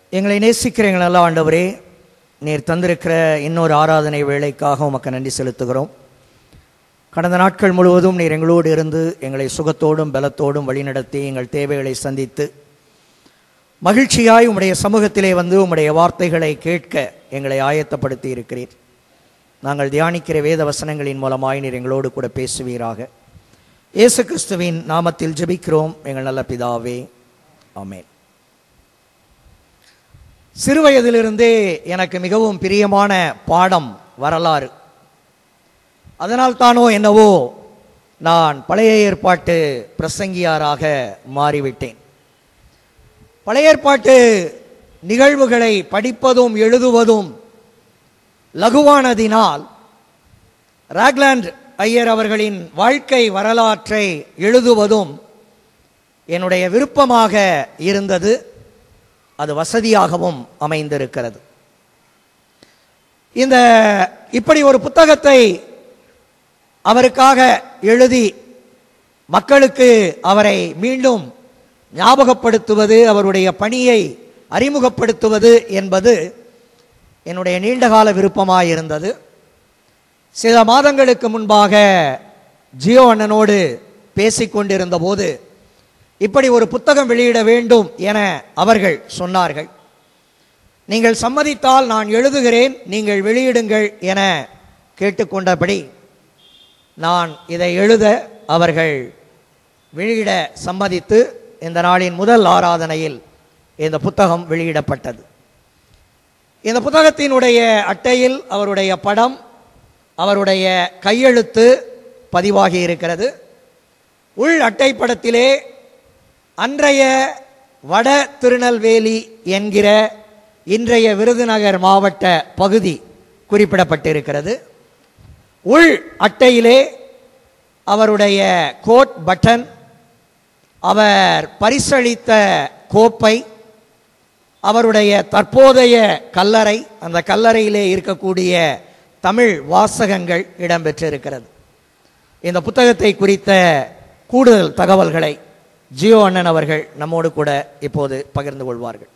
எங்களை நேசிக்கிற எங்கள் நல்ல ஆண்டவரே நீர் தந்திருக்கிற இன்னொரு ஆராதனை வேலைக்காக உமக்கு நன்றி செலுத்துகிறோம் கடந்த நாட்கள் முழுவதும் நீர் எங்களோடு இருந்து எங்களை சுகத்தோடும் பலத்தோடும் வழிநடத்தி எங்கள் தேவைகளை சந்தித்து மகிழ்ச்சியாய் உம்முடைய சமூகத்திலே வந்து உம்முடைய வார்த்தைகளை கேட்க எங்களை ஆயத்தப்படுத்தி இருக்கிறீர் நாங்கள் தியானிக்கிற வேத வசனங்களின் மூலமாய் நீர் எங்களோடு கூட பேசுவீராக இயேசு கிறிஸ்துவின் நாமத்தில் ஜெபிக்கிறோம் எங்கள் நல்ல பிதாவே ஆமென் சிறுவயதிலிருந்தே எனக்கு மிகவும் பிரியமான பாடம் வரலாறு அதனால் தானோ என்னவோ நான் பழைய ஏற்பாட்டு பிரசங்கியாராக மாறிவிட்டேன் பழைய ஏற்பாட்டு நிகழ்வுகளை படிப்பதும் எழுதுவதும் லகுவானதினால் ராக்லாண்ட் ஐயர் அவர்களின் வாழ்க்கை வரலாற்றை எழுதுவதும் என்னுடைய விருப்பமாக இருந்தது அது வசதியாகவும் அமைந்திருக்கிறது இந்த இப்படி ஒரு புத்தகத்தை அவருக்காக எழுதி மக்களுக்கு அவரை மீண்டும் ஞாபகப்படுத்துவது அவருடைய பணியை அறிமுகப்படுத்துவது என்பது என்னுடைய நீண்டகால விருப்பமாயிருந்தது சில மாதங்களுக்கு முன்பாக ஜியோ அண்ணனோடு பேசிக்கொண்டிருந்த போது இப்படி ஒரு புத்தகம் வெளியிட வேண்டும் என அவர்கள் சொன்னார்கள் நீங்கள் சம்மதித்தால் நான் எழுதுகிறேன் நீங்கள் வெளியிடுங்கள் என கேட்டுக்கொண்டபடி நான் இதை எழுத அவர்கள் வெளியிட சம்மதித்து இந்த நாளின் முதல் ஆராதனையில் இந்த புத்தகம் வெளியிடப்பட்டது இந்த புத்தகத்தினுடைய அட்டையில் அவருடைய படம் அவருடைய கையெழுத்து பதிவாகி இருக்கிறது உள் அட்டைப்படத்திலே அன்றைய வட திருநெல்வேலி என்கிற இன்றைய விருதுநகர் மாவட்ட பகுதி குறிப்பிடப்பட்டிருக்கிறது உள் அட்டையிலே அவருடைய கோட் பட்டன் அவர் பரிசளித்த கோப்பை அவருடைய தற்போதைய கல்லறை அந்த கல்லறையிலே இருக்கக்கூடிய தமிழ் வாசகங்கள் இடம்பெற்றிருக்கிறது இந்த புத்தகத்தை குறித்த கூடுதல் தகவல்களை ஜியோ அண்ணன் அவர்கள் நம்மோடு கூட இப்போது பகிர்ந்து கொள்வார்கள்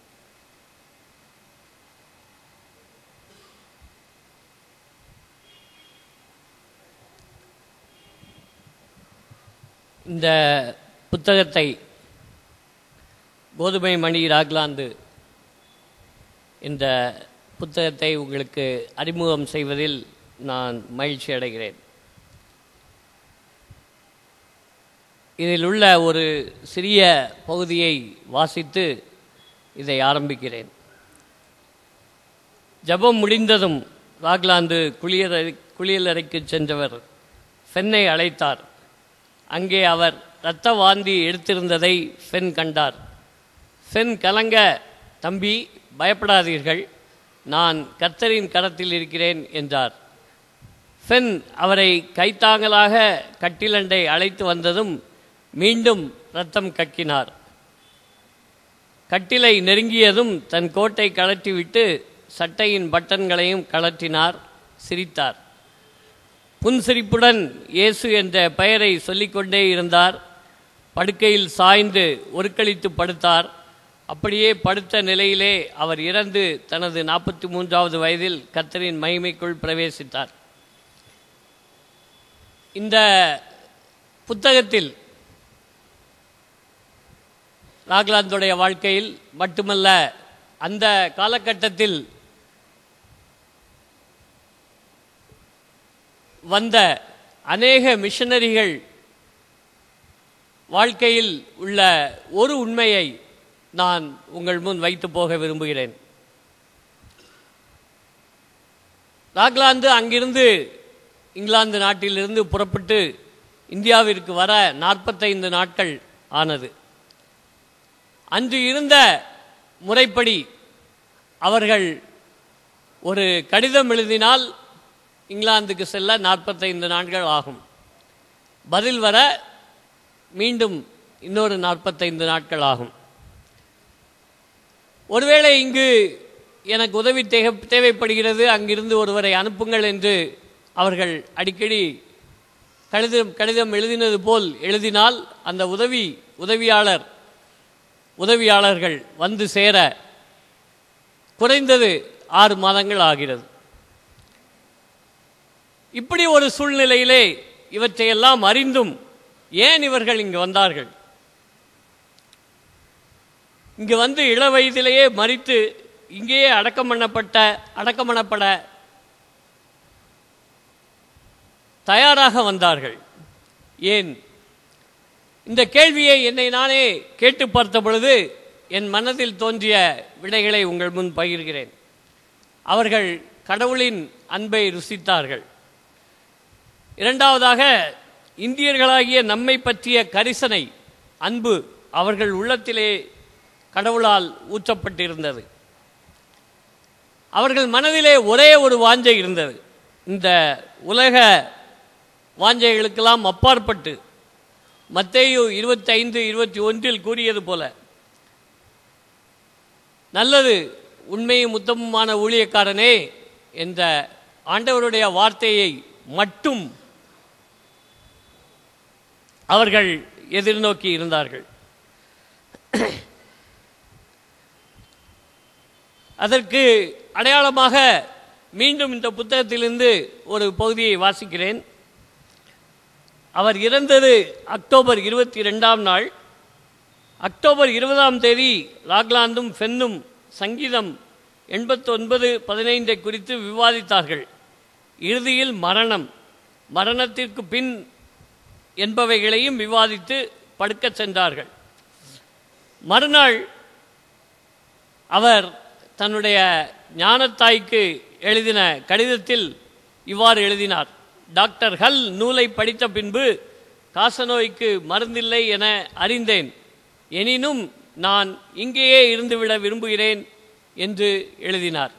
இந்த புத்தகத்தை கோதுமை மணி ராக்லாந்து இந்த புத்தகத்தை உங்களுக்கு அறிமுகம் செய்வதில் நான் மகிழ்ச்சி அடைகிறேன் இதில் உள்ள ஒரு சிறிய பகுதியை வாசித்து இதை ஆரம்பிக்கிறேன் ஜபம் முடிந்ததும் ராக்லாந்து குளியலறை குளியலறைக்கு சென்றவர் ஃபென்னை அழைத்தார் அங்கே அவர் இரத்த வாந்தி எடுத்திருந்ததை ஃபென் கண்டார் ஃபென் கலங்க தம்பி பயப்படாதீர்கள் நான் கர்த்தரின் கரத்தில் இருக்கிறேன் என்றார் ஃபென் அவரை கைத்தாங்கலாக கட்டிலண்டை அழைத்து வந்ததும் மீண்டும் ரத்தம் கக்கினார் கட்டிலை நெருங்கியதும் தன் கோட்டை கழற்றிவிட்டு சட்டையின் பட்டன்களையும் கழற்றினார் சிரித்தார் புன்சிரிப்புடன் இயேசு என்ற பெயரை சொல்லிக்கொண்டே இருந்தார் படுக்கையில் சாய்ந்து ஒருக்களித்து படுத்தார் அப்படியே படுத்த நிலையிலே அவர் இறந்து தனது நாற்பத்தி மூன்றாவது வயதில் கத்தரின் மகிமைக்குள் பிரவேசித்தார் இந்த புத்தகத்தில் ராக்லாந்துடைய வாழ்க்கையில் மட்டுமல்ல அந்த காலகட்டத்தில் வந்த அநேக மிஷனரிகள் வாழ்க்கையில் உள்ள ஒரு உண்மையை நான் உங்கள் முன் வைத்து போக விரும்புகிறேன் ராக்லாந்து அங்கிருந்து இங்கிலாந்து நாட்டிலிருந்து புறப்பட்டு இந்தியாவிற்கு வர நாற்பத்தைந்து நாட்கள் ஆனது அன்று இருந்த முறைப்படி அவர்கள் ஒரு கடிதம் எழுதினால் இங்கிலாந்துக்கு செல்ல நாற்பத்தைந்து நாட்கள் ஆகும் பதில் வர மீண்டும் இன்னொரு நாற்பத்தைந்து நாட்கள் ஆகும் ஒருவேளை இங்கு எனக்கு உதவி தேவை தேவைப்படுகிறது அங்கிருந்து ஒருவரை அனுப்புங்கள் என்று அவர்கள் அடிக்கடி கடிதம் கடிதம் எழுதினது போல் எழுதினால் அந்த உதவி உதவியாளர் உதவியாளர்கள் வந்து சேர குறைந்தது ஆறு மாதங்கள் ஆகிறது இப்படி ஒரு சூழ்நிலையிலே இவற்றையெல்லாம் அறிந்தும் ஏன் இவர்கள் இங்கு வந்தார்கள் இங்கு வந்து இள வயதிலேயே மறித்து இங்கேயே அடக்கம் பண்ணப்பட்ட அடக்கம் பண்ணப்பட தயாராக வந்தார்கள் ஏன் இந்த கேள்வியை என்னை நானே கேட்டு பார்த்த பொழுது என் மனதில் தோன்றிய விடைகளை உங்கள் முன் பகிர்கிறேன் அவர்கள் கடவுளின் அன்பை ருசித்தார்கள் இரண்டாவதாக இந்தியர்களாகிய நம்மை பற்றிய கரிசனை அன்பு அவர்கள் உள்ளத்திலே கடவுளால் ஊற்றப்பட்டிருந்தது அவர்கள் மனதிலே ஒரே ஒரு வாஞ்சை இருந்தது இந்த உலக வாஞ்சைகளுக்கெல்லாம் அப்பாற்பட்டு மத்தேயு இருபத்தைந்து இருபத்தி ஒன்றில் கூறியது போல நல்லது உண்மையும் உத்தமமான ஊழியக்காரனே என்ற ஆண்டவருடைய வார்த்தையை மட்டும் அவர்கள் எதிர்நோக்கி இருந்தார்கள் அதற்கு அடையாளமாக மீண்டும் இந்த புத்தகத்திலிருந்து ஒரு பகுதியை வாசிக்கிறேன் அவர் இறந்தது அக்டோபர் இருபத்தி ரெண்டாம் நாள் அக்டோபர் இருபதாம் தேதி ராக்லாந்தும் ஃபென்னும் சங்கீதம் எண்பத்தொன்பது பதினைந்தை குறித்து விவாதித்தார்கள் இறுதியில் மரணம் மரணத்திற்கு பின் என்பவைகளையும் விவாதித்து படுக்கச் சென்றார்கள் மறுநாள் அவர் தன்னுடைய ஞானத்தாய்க்கு எழுதின கடிதத்தில் இவ்வாறு எழுதினார் டாக்டர் ஹல் நூலை படித்த பின்பு காசநோய்க்கு மருந்தில்லை என அறிந்தேன் எனினும் நான் இங்கேயே இருந்துவிட விரும்புகிறேன் என்று எழுதினார்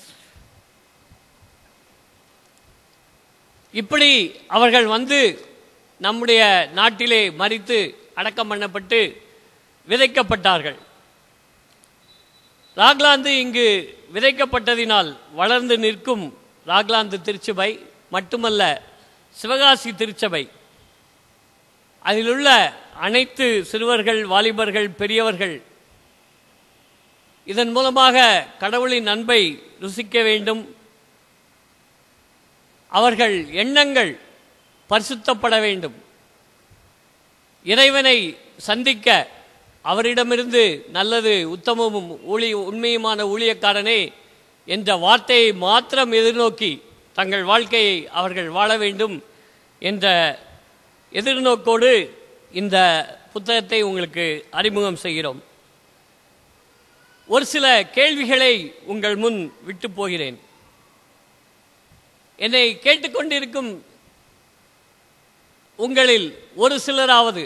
இப்படி அவர்கள் வந்து நம்முடைய நாட்டிலே மறித்து அடக்கம் பண்ணப்பட்டு விதைக்கப்பட்டார்கள் ராக்லாந்து இங்கு விதைக்கப்பட்டதினால் வளர்ந்து நிற்கும் ராக்லாந்து திருச்சபை மட்டுமல்ல சிவகாசி திருச்சபை அதிலுள்ள அனைத்து சிறுவர்கள் வாலிபர்கள் பெரியவர்கள் இதன் மூலமாக கடவுளின் அன்பை ருசிக்க வேண்டும் அவர்கள் எண்ணங்கள் பரிசுத்தப்பட வேண்டும் இறைவனை சந்திக்க அவரிடமிருந்து நல்லது உத்தமமும் ஊழி உண்மையுமான ஊழியக்காரனே என்ற வார்த்தையை மாத்திரம் எதிர்நோக்கி தங்கள் வாழ்க்கையை அவர்கள் வாழ வேண்டும் என்ற எதிர்நோக்கோடு இந்த புத்தகத்தை உங்களுக்கு அறிமுகம் செய்கிறோம் ஒரு சில கேள்விகளை உங்கள் முன் விட்டு போகிறேன் என்னை கேட்டுக்கொண்டிருக்கும் உங்களில் ஒரு சிலராவது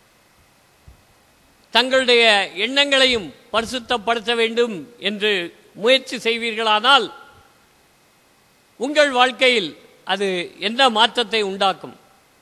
தங்களுடைய எண்ணங்களையும் பரிசுத்தப்படுத்த வேண்டும் என்று முயற்சி செய்வீர்களானால் உங்கள் வாழ்க்கையில் அது என்ன மாற்றத்தை உண்டாக்கும்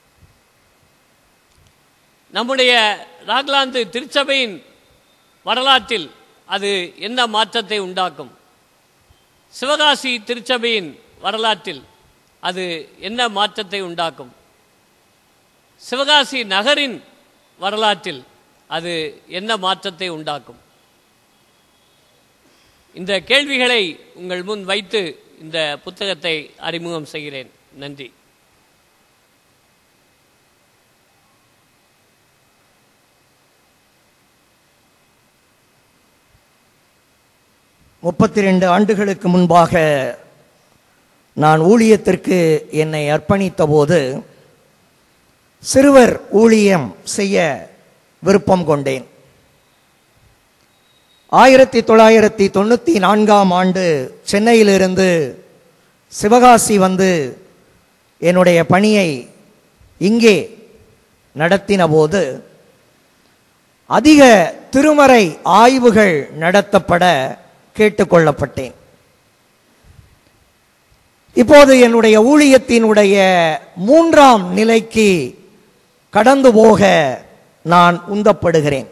நம்முடைய ராக்லாந்து திருச்சபையின் வரலாற்றில் அது என்ன மாற்றத்தை உண்டாக்கும் சிவகாசி திருச்சபையின் வரலாற்றில் அது என்ன மாற்றத்தை உண்டாக்கும் சிவகாசி நகரின் வரலாற்றில் அது என்ன மாற்றத்தை உண்டாக்கும் இந்த கேள்விகளை உங்கள் முன் வைத்து இந்த புத்தகத்தை அறிமுகம் செய்கிறேன் நன்றி முப்பத்தி ரெண்டு ஆண்டுகளுக்கு முன்பாக நான் ஊழியத்திற்கு என்னை அர்ப்பணித்த போது சிறுவர் ஊழியம் செய்ய விருப்பம் கொண்டேன் ஆயிரத்தி தொள்ளாயிரத்தி தொண்ணூற்றி நான்காம் ஆண்டு சென்னையிலிருந்து சிவகாசி வந்து என்னுடைய பணியை இங்கே நடத்தின போது அதிக திருமறை ஆய்வுகள் நடத்தப்பட கேட்டுக்கொள்ளப்பட்டேன் இப்போது என்னுடைய ஊழியத்தினுடைய மூன்றாம் நிலைக்கு கடந்து போக நான் உந்தப்படுகிறேன்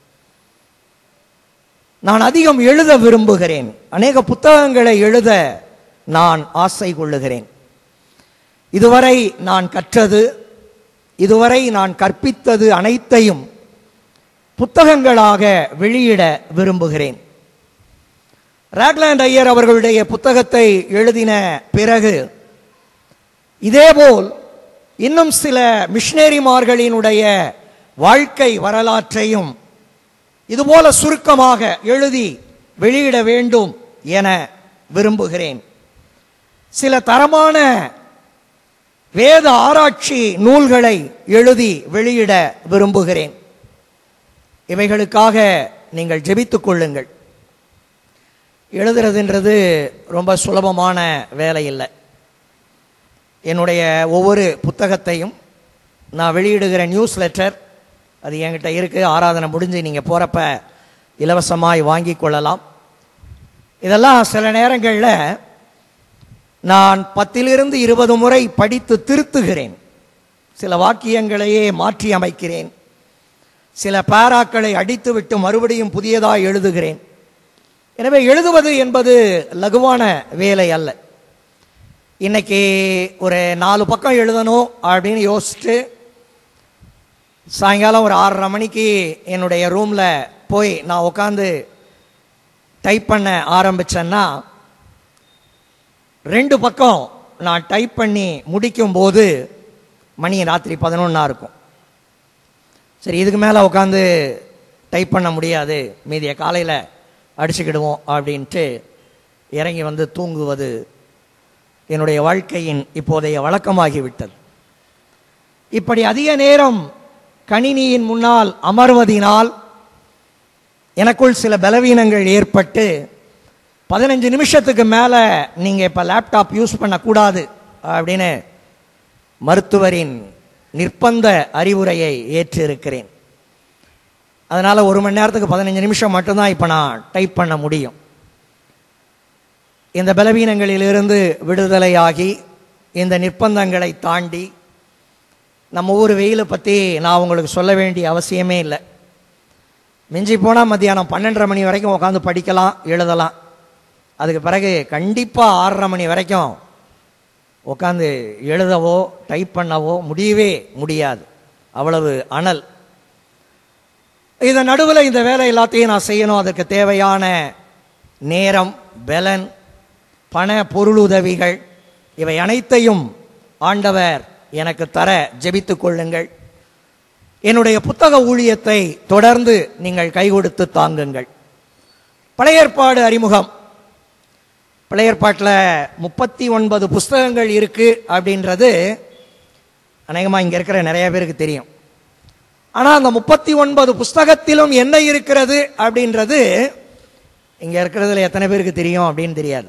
நான் அதிகம் எழுத விரும்புகிறேன் அநேக புத்தகங்களை எழுத நான் ஆசை கொள்ளுகிறேன் இதுவரை நான் கற்றது இதுவரை நான் கற்பித்தது அனைத்தையும் புத்தகங்களாக வெளியிட விரும்புகிறேன் ராக்லாண்ட் ஐயர் அவர்களுடைய புத்தகத்தை எழுதின பிறகு இதேபோல் இன்னும் சில மிஷினரிமார்களினுடைய வாழ்க்கை வரலாற்றையும் இதுபோல சுருக்கமாக எழுதி வெளியிட வேண்டும் என விரும்புகிறேன் சில தரமான வேத ஆராய்ச்சி நூல்களை எழுதி வெளியிட விரும்புகிறேன் இவைகளுக்காக நீங்கள் ஜெபித்துக் கொள்ளுங்கள் எழுதுறதுன்றது ரொம்ப சுலபமான வேலை இல்லை என்னுடைய ஒவ்வொரு புத்தகத்தையும் நான் வெளியிடுகிற நியூஸ் லெட்டர் அது என்கிட்ட இருக்குது ஆராதனை முடிஞ்சு நீங்கள் போகிறப்ப இலவசமாய் வாங்கி கொள்ளலாம் இதெல்லாம் சில நேரங்களில் நான் பத்திலிருந்து இருபது முறை படித்து திருத்துகிறேன் சில வாக்கியங்களையே மாற்றி அமைக்கிறேன் சில பாராக்களை அடித்துவிட்டு மறுபடியும் புதியதாக எழுதுகிறேன் எனவே எழுதுவது என்பது லகுவான வேலை அல்ல இன்னைக்கு ஒரு நாலு பக்கம் எழுதணும் அப்படின்னு யோசிச்சுட்டு சாயங்காலம் ஒரு ஆறரை மணிக்கு என்னுடைய ரூமில் போய் நான் உட்காந்து டைப் பண்ண ஆரம்பித்தேன்னா ரெண்டு பக்கம் நான் டைப் பண்ணி முடிக்கும்போது மணி ராத்திரி பதினொன்றா இருக்கும் சரி இதுக்கு மேலே உட்காந்து டைப் பண்ண முடியாது மீதிய காலையில் அடிச்சுக்கிடுவோம் அப்படின்ட்டு இறங்கி வந்து தூங்குவது என்னுடைய வாழ்க்கையின் இப்போதைய வழக்கமாகிவிட்டது இப்படி அதிக நேரம் கணினியின் முன்னால் அமர்வதினால் எனக்குள் சில பலவீனங்கள் ஏற்பட்டு பதினஞ்சு நிமிஷத்துக்கு மேலே நீங்கள் இப்போ லேப்டாப் யூஸ் பண்ணக்கூடாது அப்படின்னு மருத்துவரின் நிர்பந்த அறிவுரையை ஏற்றிருக்கிறேன் அதனால் ஒரு மணி நேரத்துக்கு பதினஞ்சு நிமிஷம் மட்டும்தான் இப்போ நான் டைப் பண்ண முடியும் இந்த பலவீனங்களிலிருந்து விடுதலையாகி இந்த நிர்பந்தங்களை தாண்டி நம்ம ஊர் வெயிலை பற்றி நான் உங்களுக்கு சொல்ல வேண்டிய அவசியமே இல்லை மிஞ்சி போனால் மத்தியானம் பன்னெண்டரை மணி வரைக்கும் உட்காந்து படிக்கலாம் எழுதலாம் அதுக்கு பிறகு கண்டிப்பாக ஆறரை மணி வரைக்கும் உட்காந்து எழுதவோ டைப் பண்ணவோ முடியவே முடியாது அவ்வளவு அனல் இதன் நடுவில் இந்த வேலை எல்லாத்தையும் நான் செய்யணும் அதற்கு தேவையான நேரம் பலன் பண பொருளுதவிகள் இவை அனைத்தையும் ஆண்டவர் எனக்கு தர ஜெபித்துக் கொள்ளுங்கள் என்னுடைய புத்தக ஊழியத்தை தொடர்ந்து நீங்கள் கை கொடுத்து தாங்குங்கள் பழைய ஏற்பாடு அறிமுகம் பழைய ஏற்பாட்டில் முப்பத்தி ஒன்பது புஸ்தகங்கள் இருக்கு அப்படின்றது அநேகமாக இங்கே இருக்கிற நிறைய பேருக்கு தெரியும் ஆனால் அந்த முப்பத்தி ஒன்பது புஸ்தகத்திலும் என்ன இருக்கிறது அப்படின்றது இங்கே இருக்கிறதுல எத்தனை பேருக்கு தெரியும் அப்படின்னு தெரியாது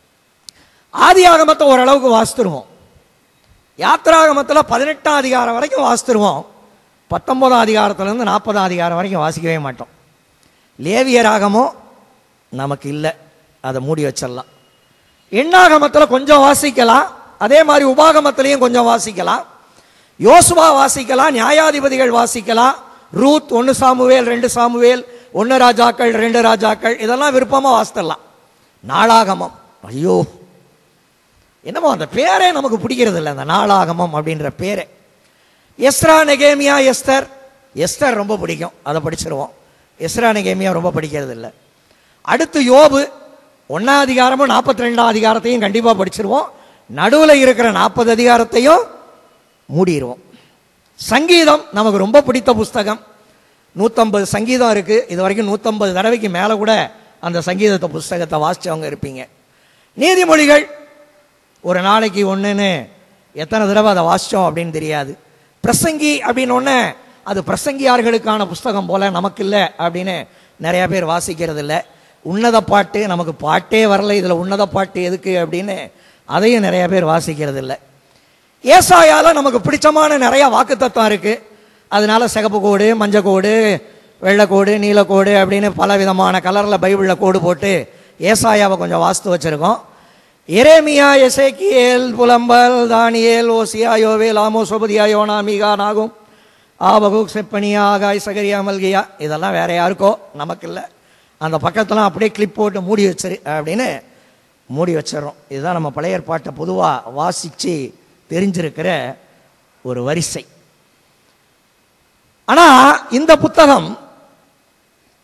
ஆதி ஆகமத்தை ஓரளவுக்கு வாசித்துருவோம் யாத்திராகமத்தில் பதினெட்டாம் அதிகாரம் வரைக்கும் வாசித்துருவோம் பத்தொன்பதாம் அதிகாரத்துலேருந்து நாற்பதாம் அதிகாரம் வரைக்கும் வாசிக்கவே மாட்டோம் லேவியராகமோ நமக்கு இல்லை அதை மூடி வச்சிடலாம் எண்ணாகமத்தில் கொஞ்சம் வாசிக்கலாம் அதே மாதிரி உபாகமத்திலையும் கொஞ்சம் வாசிக்கலாம் யோசுவா வாசிக்கலாம் நியாயாதிபதிகள் வாசிக்கலாம் ரூத் ஒன்று சாமுவேல் ரெண்டு சாமுவேல் ஒன்று ராஜாக்கள் ரெண்டு ராஜாக்கள் இதெல்லாம் விருப்பமாக வாசித்தரலாம் நாளாகமம் ஐயோ என்னமோ அந்த பேரே நமக்கு பிடிக்கிறது இல்லை அந்த நாளாகமம் அப்படின்ற பேரே எஸ்ரா நெகேமியா எஸ்தர் எஸ்தர் ரொம்ப பிடிக்கும் அதை படிச்சிருவோம் எஸ்ரா நெகேமியா ரொம்ப படிக்கிறது இல்லை அடுத்து யோபு ஒன்றாம் அதிகாரமும் நாற்பத்தி ரெண்டாம் அதிகாரத்தையும் கண்டிப்பாக படிச்சிருவோம் நடுவில் இருக்கிற நாற்பது அதிகாரத்தையும் மூடிடுவோம் சங்கீதம் நமக்கு ரொம்ப பிடித்த புஸ்தகம் நூற்றம்பது சங்கீதம் இருக்குது இது வரைக்கும் நூற்றம்பது தடவைக்கு மேலே கூட அந்த சங்கீதத்தை புஸ்தகத்தை வாசித்தவங்க இருப்பீங்க நீதிமொழிகள் ஒரு நாளைக்கு ஒன்றுன்னு எத்தனை தடவை அதை வாசித்தோம் அப்படின்னு தெரியாது பிரசங்கி அப்படின்னு ஒன்று அது பிரசங்கியார்களுக்கான புஸ்தகம் போல நமக்கு இல்லை அப்படின்னு நிறைய பேர் வாசிக்கிறது இல்லை உன்னத பாட்டு நமக்கு பாட்டே வரல இதில் உன்னத பாட்டு எதுக்கு அப்படின்னு அதையும் நிறைய பேர் வாசிக்கிறது இல்லை ஏசாயால நமக்கு பிடிச்சமான நிறைய வாக்குத்தத்தம் இருக்கு அதனால சிகப்பு கோடு மஞ்சள் கோடு வெள்ளைக்கோடு நீலக்கோடு அப்படின்னு பல விதமான கலரில் பைபிளில் கோடு போட்டு ஏசாயாவை கொஞ்சம் வாஸ்து வச்சுருக்கோம் எரேமியா எசேக்கியேல் புலம்பல் தானியேல் ஓசியா யோவேல் ஆமோ சொபதியா யோனா மீகா நாகும் ஆபகுக் செப்பனியா ஆகாய் சகரியா மல்கியா இதெல்லாம் வேற யாருக்கோ நமக்கு இல்லை அந்த பக்கத்தெல்லாம் அப்படியே கிளிப் போட்டு மூடி வச்சிரு அப்படின்னு மூடி வச்சிடறோம் இதுதான் நம்ம பழைய ஏற்பாட்டை பொதுவாக வாசித்து தெரிஞ்சிருக்கிற ஒரு வரிசை ஆனால் இந்த புத்தகம்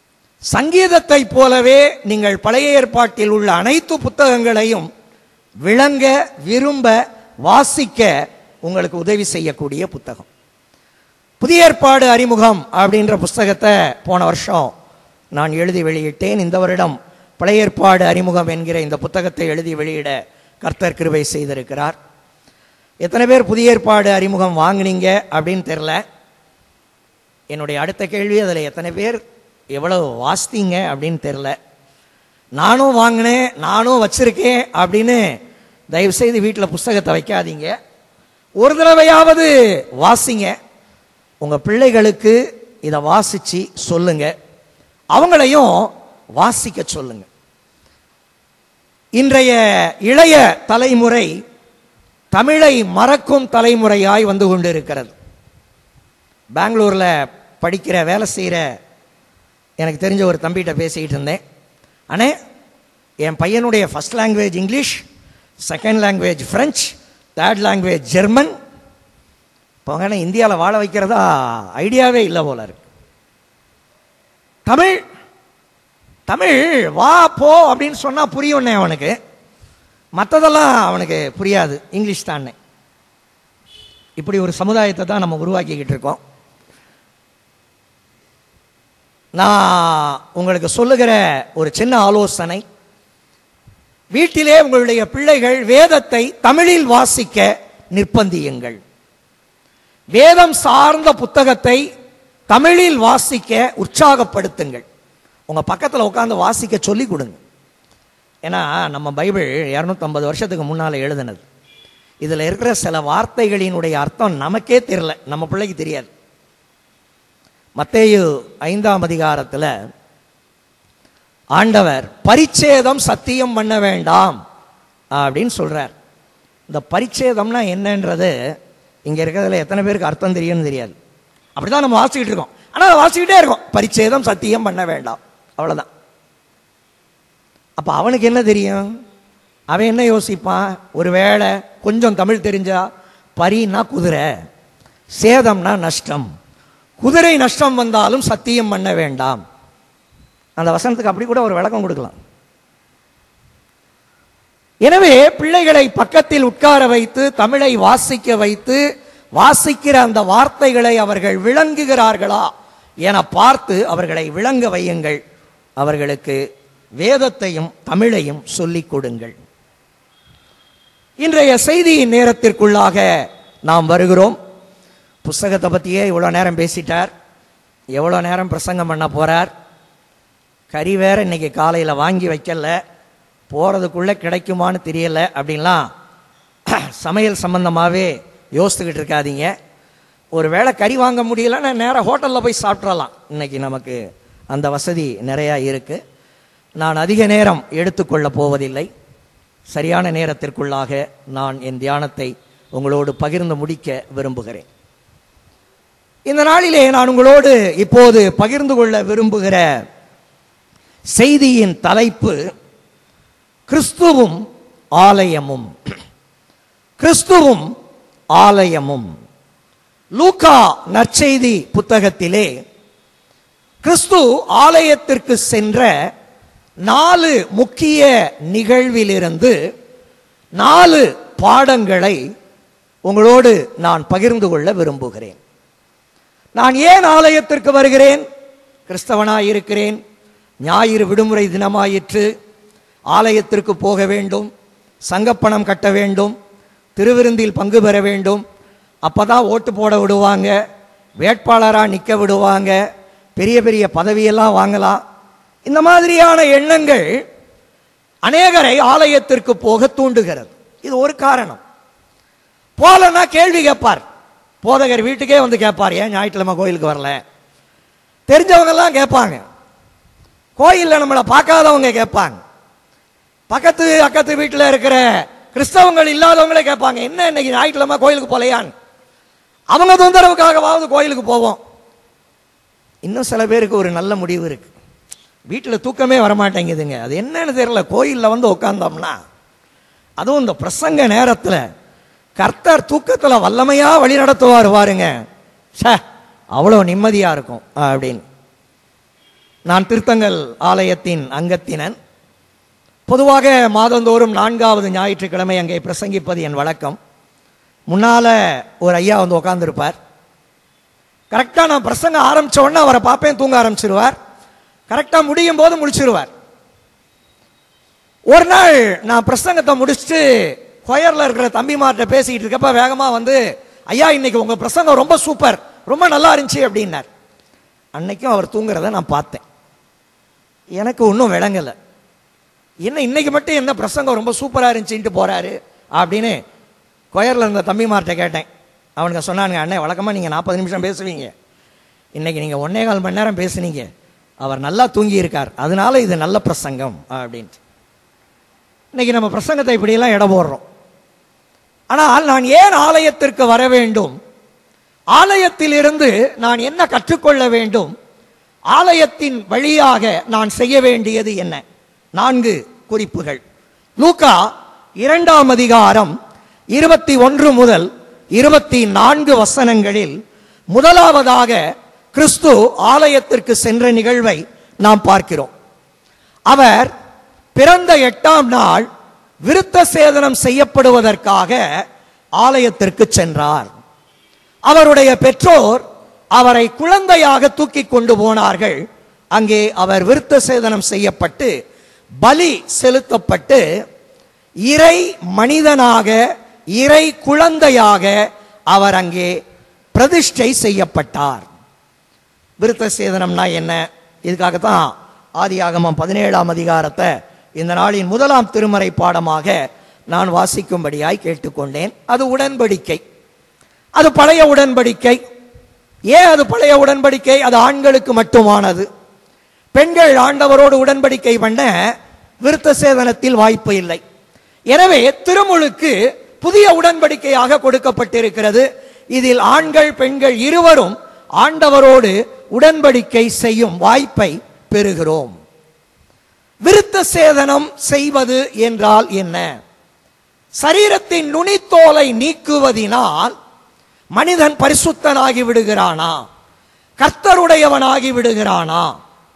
சங்கீதத்தை போலவே நீங்கள் பழைய ஏற்பாட்டில் உள்ள அனைத்து புத்தகங்களையும் விளங்க விரும்ப வாசிக்க உங்களுக்கு உதவி செய்யக்கூடிய புத்தகம் புதிய ஏற்பாடு அறிமுகம் அப்படின்ற புஸ்தகத்தை போன வருஷம் நான் எழுதி வெளியிட்டேன் இந்த வருடம் பழைய ஏற்பாடு அறிமுகம் என்கிற இந்த புத்தகத்தை எழுதி வெளியிட கர்த்தர் கிருபை செய்திருக்கிறார் எத்தனை பேர் புதிய ஏற்பாடு அறிமுகம் வாங்குனீங்க அப்படின்னு தெரில என்னுடைய அடுத்த கேள்வி அதில் எத்தனை பேர் எவ்வளவு வாசித்தீங்க அப்படின்னு தெரில நானும் வாங்கினேன் நானும் வச்சிருக்கேன் அப்படின்னு தயவுசெய்து வீட்டில் புஸ்தகத்தை வைக்காதீங்க ஒரு தடவையாவது வாசிங்க உங்கள் பிள்ளைகளுக்கு இதை வாசித்து சொல்லுங்க அவங்களையும் வாசிக்க சொல்லுங்க இன்றைய இளைய தலைமுறை தமிழை மறக்கும் தலைமுறையாய் வந்து கொண்டிருக்கிறது பெங்களூரில் படிக்கிற வேலை செய்கிற எனக்கு தெரிஞ்ச ஒரு தம்பிகிட்ட பேசிக்கிட்டு இருந்தேன் அண்ணே என் பையனுடைய first language English second language French third language German இப்போ இந்தியாவில் வாழ வைக்கிறதா ஐடியாவே இல்லை போல இருக்கு தமிழ் தமிழ் வா போ அப்படின்னு சொன்னால் புரியும்னே அவனுக்கு மற்றதெல்லாம் அவனுக்கு புரியாது இங்கிலீஷ் தானே இப்படி ஒரு சமுதாயத்தை தான் நம்ம உருவாக்கிக்கிட்டு இருக்கோம் நான் உங்களுக்கு சொல்லுகிற ஒரு சின்ன ஆலோசனை வீட்டிலே உங்களுடைய பிள்ளைகள் வேதத்தை தமிழில் வாசிக்க நிர்பந்தியுங்கள் வேதம் சார்ந்த புத்தகத்தை தமிழில் வாசிக்க உற்சாகப்படுத்துங்கள் உங்க பக்கத்தில் உட்காந்து வாசிக்க சொல்லி கொடுங்க ஏன்னா நம்ம பைபிள் இரநூத்தம்பது வருஷத்துக்கு முன்னால் எழுதுனது இதில் இருக்கிற சில வார்த்தைகளினுடைய அர்த்தம் நமக்கே தெரியல நம்ம பிள்ளைக்கு தெரியாது மத்தேயு ஐந்தாம் அதிகாரத்தில் ஆண்டவர் பரிச்சேதம் சத்தியம் பண்ண வேண்டாம் அப்படின்னு சொல்றார் இந்த பரிச்சேதம்னா என்னன்றது இங்க இருக்கிறதுல எத்தனை பேருக்கு அர்த்தம் தெரியும்னு தெரியாது அப்படிதான் நம்ம வாசிக்கிட்டு இருக்கோம் ஆனால் அதை வாசிக்கிட்டே இருக்கோம் பரிச்சேதம் சத்தியம் பண்ண வேண்டாம் அவ்வளவுதான் அப்ப அவனுக்கு என்ன தெரியும் அவன் என்ன யோசிப்பான் ஒருவேளை கொஞ்சம் தமிழ் தெரிஞ்சா பரினா குதிரை சேதம்னா நஷ்டம் குதிரை நஷ்டம் வந்தாலும் சத்தியம் பண்ண வேண்டாம் அந்த வசனத்துக்கு அப்படி கூட ஒரு விளக்கம் கொடுக்கலாம் எனவே பிள்ளைகளை பக்கத்தில் உட்கார வைத்து தமிழை வாசிக்க வைத்து வாசிக்கிற அந்த வார்த்தைகளை அவர்கள் விளங்குகிறார்களா என பார்த்து அவர்களை விளங்க வையுங்கள் அவர்களுக்கு வேதத்தையும் தமிழையும் சொல்லிக் கொடுங்கள் இன்றைய செய்தியின் நேரத்திற்குள்ளாக நாம் வருகிறோம் புஸ்தகத்தை பற்றியே இவ்வளோ நேரம் பேசிட்டார் எவ்வளோ நேரம் பிரசங்கம் பண்ண போறார் கறி வேற இன்னைக்கு காலையில் வாங்கி வைக்கல போகிறதுக்குள்ளே கிடைக்குமான்னு தெரியல அப்படின்லாம் சமையல் சம்பந்தமாகவே யோசித்துக்கிட்டு இருக்காதீங்க ஒரு வேளை கறி வாங்க முடியலன்னா நேராக ஹோட்டலில் போய் சாப்பிட்றலாம் இன்னைக்கு நமக்கு அந்த வசதி நிறையா இருக்கு நான் அதிக நேரம் எடுத்துக்கொள்ள போவதில்லை சரியான நேரத்திற்குள்ளாக நான் என் தியானத்தை உங்களோடு பகிர்ந்து முடிக்க விரும்புகிறேன் இந்த நாளிலே நான் உங்களோடு இப்போது பகிர்ந்து கொள்ள விரும்புகிற செய்தியின் தலைப்பு கிறிஸ்துவும் ஆலயமும் கிறிஸ்துவும் ஆலயமும் லூக்கா நற்செய்தி புத்தகத்திலே கிறிஸ்து ஆலயத்திற்கு சென்ற நாலு முக்கிய நிகழ்விலிருந்து நாலு பாடங்களை உங்களோடு நான் பகிர்ந்து கொள்ள விரும்புகிறேன் நான் ஏன் ஆலயத்திற்கு வருகிறேன் கிறிஸ்தவனாய் இருக்கிறேன் ஞாயிறு விடுமுறை தினமாயிற்று ஆலயத்திற்கு போக வேண்டும் சங்கப்பணம் கட்ட வேண்டும் திருவிருந்தில் பங்கு பெற வேண்டும் அப்பதான் ஓட்டு போட விடுவாங்க வேட்பாளராக நிற்க விடுவாங்க பெரிய பெரிய பதவியெல்லாம் வாங்கலாம் இந்த மாதிரியான எண்ணங்கள் அநேகரை ஆலயத்திற்கு போக தூண்டுகிறது இது ஒரு காரணம் போலன்னா கேள்வி கேட்பார் போதகர் வீட்டுக்கே வந்து கேட்பார் ஏன் ஞாயிற்றுக்கிழமை கோயிலுக்கு வரல தெரிஞ்சவங்க எல்லாம் கேட்பாங்க கோயிலில் நம்மளை பார்க்காதவங்க கேட்பாங்க பக்கத்து அக்கத்து வீட்டில் இருக்கிற கிறிஸ்தவங்கள் இல்லாதவங்களே கேட்பாங்க என்ன இன்னைக்கு ஞாயிற்றுக்கிழமை கோயிலுக்கு போலையான்னு அவங்க தொந்தரவுக்காகவாவது கோயிலுக்கு போவோம் இன்னும் சில பேருக்கு ஒரு நல்ல முடிவு இருக்கு வீட்டில் தூக்கமே வரமாட்டேங்குதுங்க அது என்னன்னு தெரியல கோயிலில் வந்து உட்காந்தோம்னா அதுவும் இந்த பிரசங்க நேரத்தில் கர்த்தர் தூக்கத்தில் வல்லமையா வழி நடத்துவார் பாருங்க ச்சே அவ்வளோ நிம்மதியாக இருக்கும் அப்படின்னு நான் திருத்தங்கல் ஆலயத்தின் அங்கத்தினன் பொதுவாக மாதந்தோறும் நான்காவது ஞாயிற்றுக்கிழமை அங்கே பிரசங்கிப்பது என் வழக்கம் முன்னால ஒரு ஐயா வந்து உட்காந்துருப்பார் கரெக்டாக நான் பிரசங்கம் ஆரம்பிச்ச உடனே அவரை பார்ப்பேன் தூங்க ஆரம்பிச்சிருவார் கரெக்டாக முடியும் போது முடிச்சிருவார் ஒரு நாள் நான் பிரசங்கத்தை முடிச்சுட்டு கொயரில் இருக்கிற தம்பிமார்கிட்ட பேசிக்கிட்டு இருக்கப்ப வேகமாக வந்து ஐயா இன்னைக்கு உங்கள் பிரசங்கம் ரொம்ப சூப்பர் ரொம்ப நல்லா இருந்துச்சு அப்படின்னார் அன்னைக்கும் அவர் தூங்குறத நான் பார்த்தேன் எனக்கு ஒன்றும் விளங்கலை என்ன இன்னைக்கு மட்டும் என்ன பிரசங்கம் ரொம்ப சூப்பராக இருந்துச்சுன்ட்டு போறாரு அப்படின்னு கொயரில் இருந்த தம்பிமார்கிட்ட கேட்டேன் அவனுங்க சொன்னானுங்க அண்ணே வழக்கமாக நீங்கள் நாற்பது நிமிஷம் பேசுவீங்க இன்னைக்கு நீங்கள் ஒன்னே கால் மணி நேரம் பேசுனீங்க அவர் நல்லா தூங்கி இருக்கார் அதனால இது நல்ல பிரசங்கம் அப்படின்ட்டு இன்னைக்கு நம்ம பிரசங்கத்தை இப்படியெல்லாம் இட போடுறோம் ஆனால் நான் ஏன் ஆலயத்திற்கு வர வேண்டும் ஆலயத்திலிருந்து நான் என்ன கற்றுக்கொள்ள வேண்டும் ஆலயத்தின் வழியாக நான் செய்ய வேண்டியது என்ன நான்கு குறிப்புகள் லூக்கா இரண்டாம் அதிகாரம் இருபத்தி ஒன்று முதல் இருபத்தி நான்கு வசனங்களில் முதலாவதாக கிறிஸ்து ஆலயத்திற்கு சென்ற நிகழ்வை நாம் பார்க்கிறோம் அவர் பிறந்த எட்டாம் நாள் விருத்த சேதனம் செய்யப்படுவதற்காக ஆலயத்திற்கு சென்றார் அவருடைய பெற்றோர் அவரை குழந்தையாக தூக்கி கொண்டு போனார்கள் அங்கே அவர் விருத்த சேதனம் செய்யப்பட்டு பலி செலுத்தப்பட்டு இறை மனிதனாக இறை குழந்தையாக அவர் அங்கே பிரதிஷ்டை செய்யப்பட்டார் விருத்த சேதனம்னா என்ன இதுக்காகத்தான் ஆதியாகமம் பதினேழாம் அதிகாரத்தை இந்த நாளின் முதலாம் திருமறை பாடமாக நான் வாசிக்கும்படியாய் கேட்டுக்கொண்டேன் அது உடன்படிக்கை அது பழைய உடன்படிக்கை ஏன் அது பழைய உடன்படிக்கை அது ஆண்களுக்கு மட்டுமானது பெண்கள் ஆண்டவரோடு உடன்படிக்கை பண்ண விருத்த சேதனத்தில் வாய்ப்பு இல்லை எனவே திருமுழுக்கு புதிய உடன்படிக்கையாக கொடுக்கப்பட்டிருக்கிறது இதில் ஆண்கள் பெண்கள் இருவரும் ஆண்டவரோடு உடன்படிக்கை செய்யும் வாய்ப்பை பெறுகிறோம் விருத்த சேதனம் செய்வது என்றால் என்ன சரீரத்தின் நுனித்தோலை நீக்குவதினால் மனிதன் பரிசுத்தனாகி விடுகிறானா கர்த்தருடையவனாகி விடுகிறானா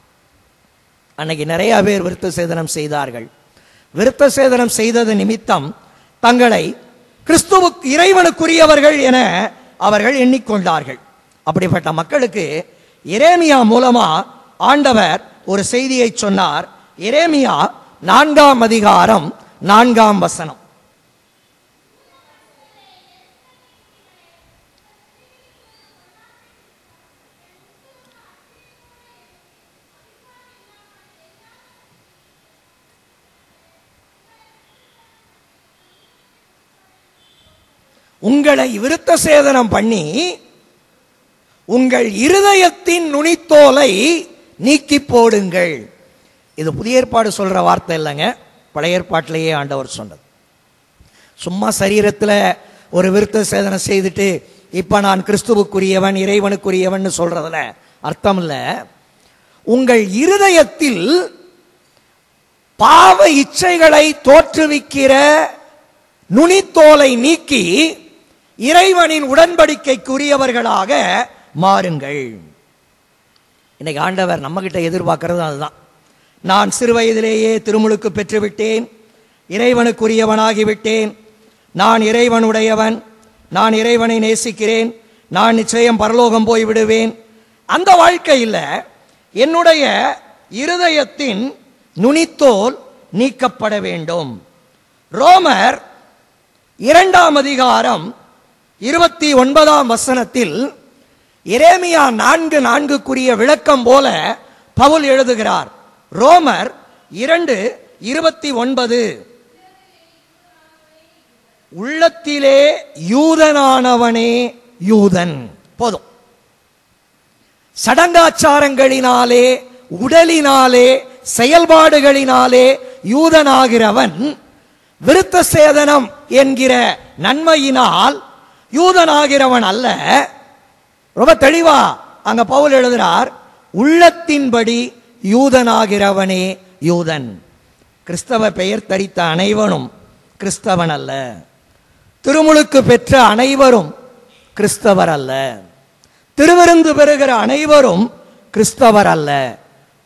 அன்னைக்கு நிறைய பேர் விருத்த சேதனம் செய்தார்கள் விருத்த சேதனம் செய்தது நிமித்தம் தங்களை கிறிஸ்துவுக்கு இறைவனுக்குரியவர்கள் என அவர்கள் எண்ணிக்கொண்டார்கள் அப்படிப்பட்ட மக்களுக்கு எரேமியா மூலமா ஆண்டவர் ஒரு செய்தியை சொன்னார் எரேமியா நான்காம் அதிகாரம் நான்காம் வசனம் உங்களை விருத்த சேதனம் பண்ணி உங்கள் இருதயத்தின் நுனித்தோலை நீக்கி போடுங்கள் இது புதிய ஏற்பாடு சொல்ற வார்த்தை இல்லைங்க பழைய ஏற்பாட்டிலேயே ஆண்டவர் சொன்னது சும்மா சரீரத்தில் ஒரு விருத்த சேதனம் செய்துட்டு இப்ப நான் கிறிஸ்துவுக்குரியவன் இறைவனுக்குரியவன் சொல்றதுல அர்த்தம் இல்ல உங்கள் இருதயத்தில் பாவ இச்சைகளை தோற்றுவிக்கிற நுனித்தோலை நீக்கி இறைவனின் உடன்படிக்கைக்குரியவர்களாக மாறுங்கள் இன்னைக்கு ஆண்டவர் நம்ம கிட்ட எதிர்பார்க்கறது அதுதான் நான் சிறு வயதிலேயே திருமுழுக்கு பெற்றுவிட்டேன் இறைவனுக்குரியவனாகி விட்டேன் நான் இறைவனுடையவன் நான் இறைவனை நேசிக்கிறேன் நான் நிச்சயம் பரலோகம் போய் விடுவேன் அந்த வாழ்க்கையில் என்னுடைய இருதயத்தின் நுனித்தோல் நீக்கப்பட வேண்டும் ரோமர் இரண்டாம் அதிகாரம் இருபத்தி ஒன்பதாம் வசனத்தில் எரேமியா நான்கு நான்குக்குரிய விளக்கம் போல பவுல் எழுதுகிறார் ரோமர் இரண்டு இருபத்தி ஒன்பது உள்ளத்திலே யூதனானவனே யூதன் போதும் சடங்காச்சாரங்களினாலே உடலினாலே செயல்பாடுகளினாலே யூதனாகிறவன் விருத்த சேதனம் என்கிற நன்மையினால் யூதனாகிறவன் அல்ல ரொம்ப தெளிவா அங்க பவுல் எழுதுறார் உள்ளத்தின்படி யூதனாகிறவனே யூதன் கிறிஸ்தவ பெயர் தரித்த அனைவனும் கிறிஸ்தவன் அல்ல திருமுழுக்கு பெற்ற அனைவரும் கிறிஸ்தவர் அல்ல திருவிருந்து பெறுகிற அனைவரும் கிறிஸ்தவர் அல்ல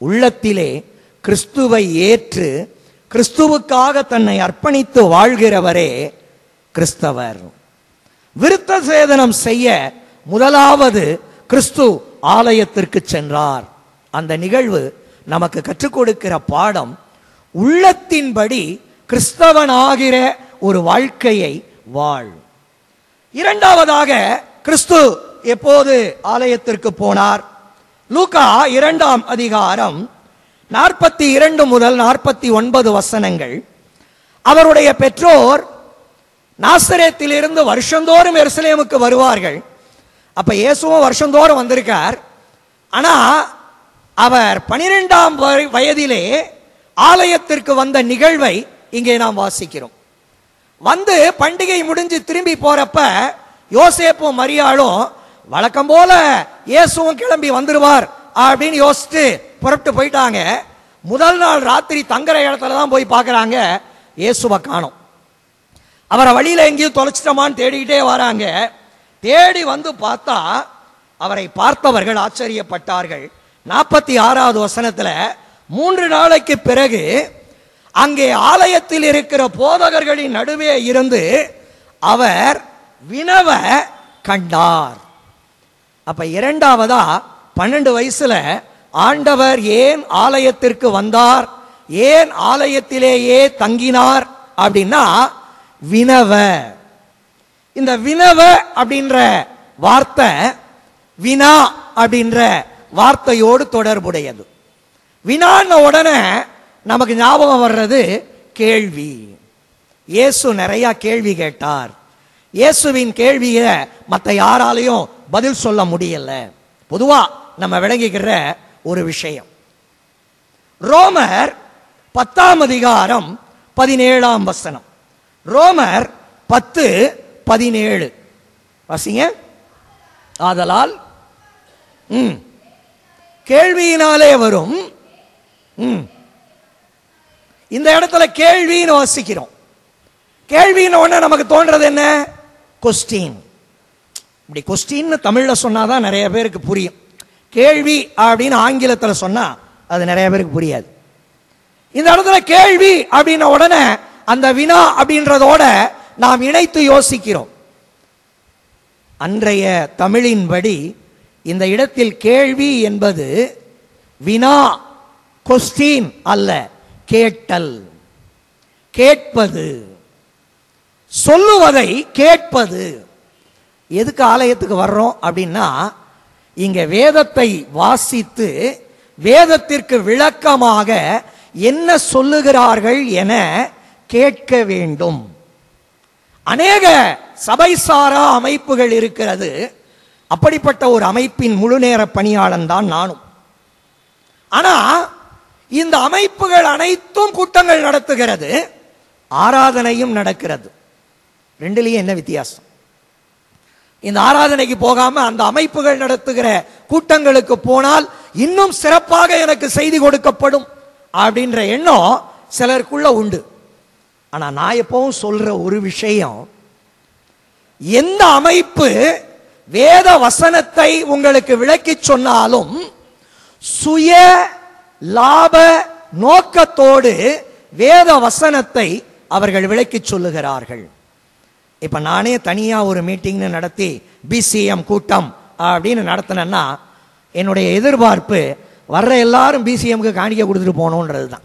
உள்ளத்திலே கிறிஸ்துவை ஏற்று கிறிஸ்துவுக்காக தன்னை அர்ப்பணித்து வாழ்கிறவரே கிறிஸ்தவர் விருத்த சேதனம் செய்ய முதலாவது கிறிஸ்து ஆலயத்திற்கு சென்றார் அந்த நிகழ்வு நமக்கு கற்றுக் கொடுக்கிற பாடம் உள்ளத்தின்படி கிறிஸ்தவனாகிற ஒரு வாழ்க்கையை வாழ் இரண்டாவதாக கிறிஸ்து எப்போது ஆலயத்திற்கு போனார் லூகா இரண்டாம் அதிகாரம் நாற்பத்தி இரண்டு முதல் நாற்பத்தி ஒன்பது வசனங்கள் அவருடைய பெற்றோர் நாசரேத்திலிருந்து வருஷந்தோறும் எருசலேமுக்கு வருவார்கள் அப்ப இயேசுவும் வருஷந்தோறும் வந்திருக்கார் ஆனா அவர் பனிரெண்டாம் வயதிலே ஆலயத்திற்கு வந்த நிகழ்வை இங்கே நாம் வாசிக்கிறோம் வந்து பண்டிகை முடிஞ்சு திரும்பி போறப்ப யோசேப்பும் மரியாளும் வழக்கம் போல இயேசுவும் கிளம்பி வந்துருவார் அப்படின்னு யோசிச்சு புறப்பட்டு போயிட்டாங்க முதல் நாள் ராத்திரி தங்குற இடத்துல தான் போய் பார்க்கறாங்க இயேசுவை காணோம் அவரை வழியில எங்கேயும் தொலைச்சிட்டோமான்னு தேடிக்கிட்டே வராங்க தேடி வந்து பார்த்தா அவரை பார்த்தவர்கள் ஆச்சரியப்பட்டார்கள் நாற்பத்தி ஆறாவது வசனத்துல மூன்று நாளைக்கு பிறகு அங்கே ஆலயத்தில் இருக்கிற போதகர்களின் நடுவே இருந்து அவர் வினவ கண்டார் அப்ப இரண்டாவதா பன்னெண்டு வயசுல ஆண்டவர் ஏன் ஆலயத்திற்கு வந்தார் ஏன் ஆலயத்திலேயே தங்கினார் அப்படின்னா வினவ இந்த வினவ அப்படின்ற வார்த்தை வினா அப்படின்ற வார்த்தையோடு தொடர்புடையது வினான்ன உடனே நமக்கு ஞாபகம் வர்றது கேள்வி இயேசு நிறைய கேள்வி கேட்டார் இயேசுவின் கேள்வியை மற்ற யாராலையும் பதில் சொல்ல முடியல பொதுவா நம்ம விளங்கிக்கிற ஒரு விஷயம் ரோமர் பத்தாம் அதிகாரம் பதினேழாம் வசனம் ரோமர் பத்து பதினேழு வாசிங்க ஆதலால் ம் கேள்வியினாலே வரும் ம் இந்த இடத்துல கேள்வின்னு வாசிக்கிறோம் கேள்வின்னு உடனே நமக்கு தோன்றது என்ன கொஸ்டின் இப்படி கொஸ்டின்னு தமிழ்ல சொன்னாதான் நிறைய பேருக்கு புரியும் கேள்வி அப்படின்னு ஆங்கிலத்துல சொன்னா அது நிறைய பேருக்கு புரியாது இந்த இடத்துல கேள்வி அப்படின்ன உடனே அந்த வினா அப்படின்றதோட நாம் இணைத்து யோசிக்கிறோம் அன்றைய தமிழின்படி இந்த இடத்தில் கேள்வி என்பது வினா கொஸ்டின் அல்ல கேட்டல் கேட்பது சொல்லுவதை கேட்பது எதுக்கு ஆலயத்துக்கு வர்றோம் அப்படின்னா இங்க வேதத்தை வாசித்து வேதத்திற்கு விளக்கமாக என்ன சொல்லுகிறார்கள் என கேட்க வேண்டும் அநேக சபை சாரா அமைப்புகள் இருக்கிறது அப்படிப்பட்ட ஒரு அமைப்பின் முழு நேர பணியாளன் தான் நானும் ஆனா இந்த அமைப்புகள் அனைத்தும் கூட்டங்கள் நடத்துகிறது ஆராதனையும் நடக்கிறது ரெண்டுலயும் என்ன வித்தியாசம் இந்த ஆராதனைக்கு போகாம அந்த அமைப்புகள் நடத்துகிற கூட்டங்களுக்கு போனால் இன்னும் சிறப்பாக எனக்கு செய்தி கொடுக்கப்படும் அப்படின்ற எண்ணம் சிலருக்குள்ள உண்டு ஆனா நான் எப்பவும் சொல்ற ஒரு விஷயம் எந்த அமைப்பு வேத வசனத்தை உங்களுக்கு விளக்கி சொன்னாலும் சுய லாப நோக்கத்தோடு வேத வசனத்தை அவர்கள் விளக்கி சொல்லுகிறார்கள் இப்ப நானே தனியா ஒரு மீட்டிங்னு நடத்தி பிசிஎம் கூட்டம் அப்படின்னு நடத்தினேன்னா என்னுடைய எதிர்பார்ப்பு வர்ற எல்லாரும் பிசிஎம்க்கு காணிக்க கொடுத்துட்டு போகணுன்றது தான்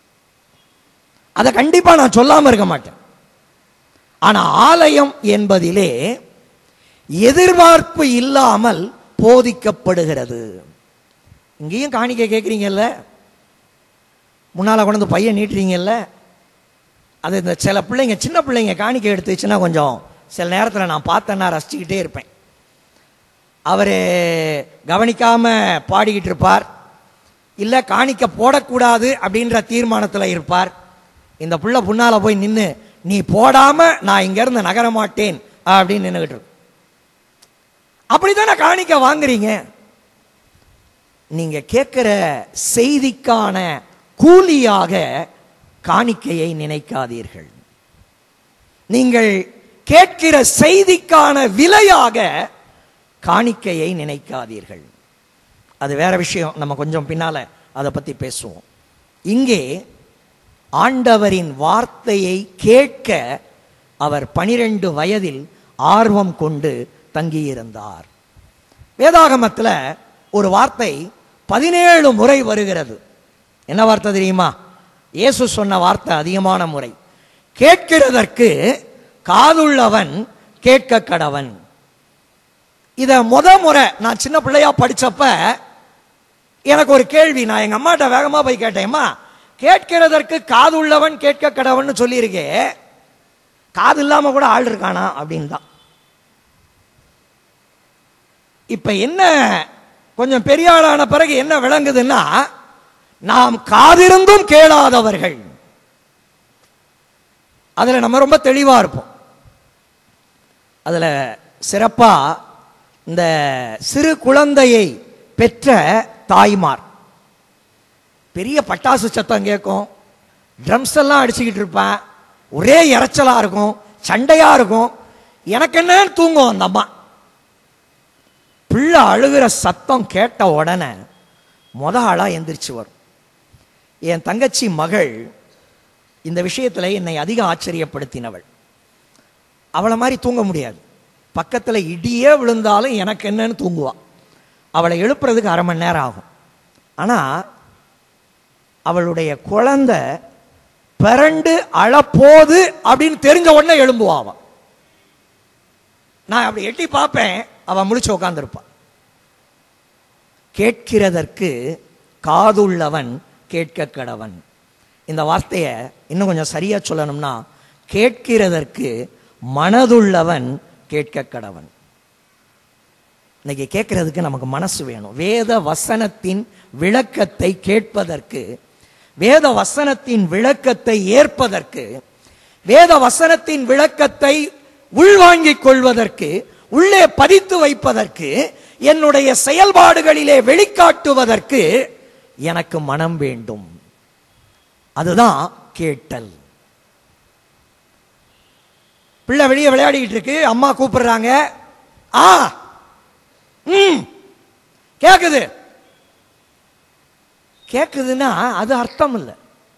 அதை கண்டிப்பா நான் சொல்லாம இருக்க மாட்டேன் ஆனா ஆலயம் என்பதிலே எதிர்பார்ப்பு இல்லாமல் போதிக்கப்படுகிறது இங்கேயும் காணிக்க கேட்குறீங்கல்ல முன்னால கொண்டு வந்து பையன் நீட்டுறீங்கல்ல அது இந்த சில பிள்ளைங்க சின்ன பிள்ளைங்க காணிக்க எடுத்துச்சுன்னா கொஞ்சம் சில நேரத்தில் நான் பார்த்தேன்னா ரசிச்சுக்கிட்டே இருப்பேன் அவர் கவனிக்காம பாடிக்கிட்டு இருப்பார் இல்லை காணிக்க போடக்கூடாது அப்படின்ற தீர்மானத்தில் இருப்பார் இந்த புள்ள புண்ணால போய் நின்று நீ போடாம நான் இங்கேருந்து நகர மாட்டேன் அப்படின்னு நின்றுகிட்டு இருக்கும் அப்படித்தானே காணிக்க வாங்குறீங்க நீங்க கேட்கிற செய்திக்கான கூலியாக காணிக்கையை நினைக்காதீர்கள் நீங்கள் கேட்கிற செய்திக்கான விலையாக காணிக்கையை நினைக்காதீர்கள் அது வேற விஷயம் நம்ம கொஞ்சம் பின்னால அதை பற்றி பேசுவோம் இங்கே ஆண்டவரின் வார்த்தையை கேட்க அவர் பனிரெண்டு வயதில் ஆர்வம் கொண்டு தங்கியிருந்தார் வேதாகமத்தில் ஒரு வார்த்தை பதினேழு முறை வருகிறது என்ன வார்த்தை தெரியுமா இயேசு சொன்ன வார்த்தை அதிகமான முறை கேட்கிறதற்கு காதுள்ளவன் கேட்க கடவன் இத முத முறை நான் சின்ன பிள்ளையா படிச்சப்ப எனக்கு ஒரு கேள்வி நான் எங்க அம்மாட்ட வேகமா போய் கேட்டேம்மா கேட்கிறதற்கு காது உள்ளவன் கேட்க கடவன் சொல்லியிருக்கே காது இல்லாம கூட ஆள் இருக்கானா அப்படின்னு தான் இப்ப என்ன கொஞ்சம் பெரிய ஆளான பிறகு என்ன விளங்குதுன்னா நாம் காதிருந்தும் கேளாதவர்கள் அதுல நம்ம ரொம்ப தெளிவா இருப்போம் அதுல சிறப்பா இந்த சிறு குழந்தையை பெற்ற தாய்மார் பெரிய பட்டாசு சத்தம் கேட்கும் ட்ரம்ஸ் எல்லாம் அடிச்சுக்கிட்டு இருப்பேன் ஒரே இறைச்சலா இருக்கும் சண்டையா இருக்கும் எனக்கு என்னன்னு தூங்கும் அந்த அம்மா பிள்ளை அழுகிற சத்தம் கேட்ட உடனே முத ஆளா எந்திரிச்சு வரும் என் தங்கச்சி மகள் இந்த விஷயத்துல என்னை அதிக ஆச்சரியப்படுத்தினவள் அவளை மாதிரி தூங்க முடியாது பக்கத்துல இடியே விழுந்தாலும் எனக்கு என்னன்னு தூங்குவா அவளை எழுப்புறதுக்கு அரை மணி நேரம் ஆகும் ஆனா அவளுடைய குழந்தை பிறண்டு அழப்போது அப்படின்னு தெரிஞ்ச உடனே எழும்புவா அவ நான் அப்படி எட்டி பார்ப்பேன் அவ முழிச்சு உட்காந்துருப்பான் கேட்கிறதற்கு காதுள்ளவன் கேட்க கடவன் இந்த வார்த்தையை இன்னும் கொஞ்சம் சரியா சொல்லணும்னா கேட்கிறதற்கு மனதுள்ளவன் கேட்க கடவன் இன்னைக்கு கேட்கறதுக்கு நமக்கு மனசு வேணும் வேத வசனத்தின் விளக்கத்தை கேட்பதற்கு வேத வசனத்தின் விளக்கத்தை ஏற்பதற்கு வேத வசனத்தின் விளக்கத்தை உள்வாங்கிக் கொள்வதற்கு உள்ளே பதித்து வைப்பதற்கு என்னுடைய செயல்பாடுகளிலே வெளிக்காட்டுவதற்கு எனக்கு மனம் வேண்டும் அதுதான் கேட்டல் பிள்ளை வெளியே விளையாடிக்கிட்டு இருக்கு அம்மா கூப்பிடுறாங்க ஆ ம் கேக்குது கேக்குதுன்னா அது அர்த்தம் இல்லை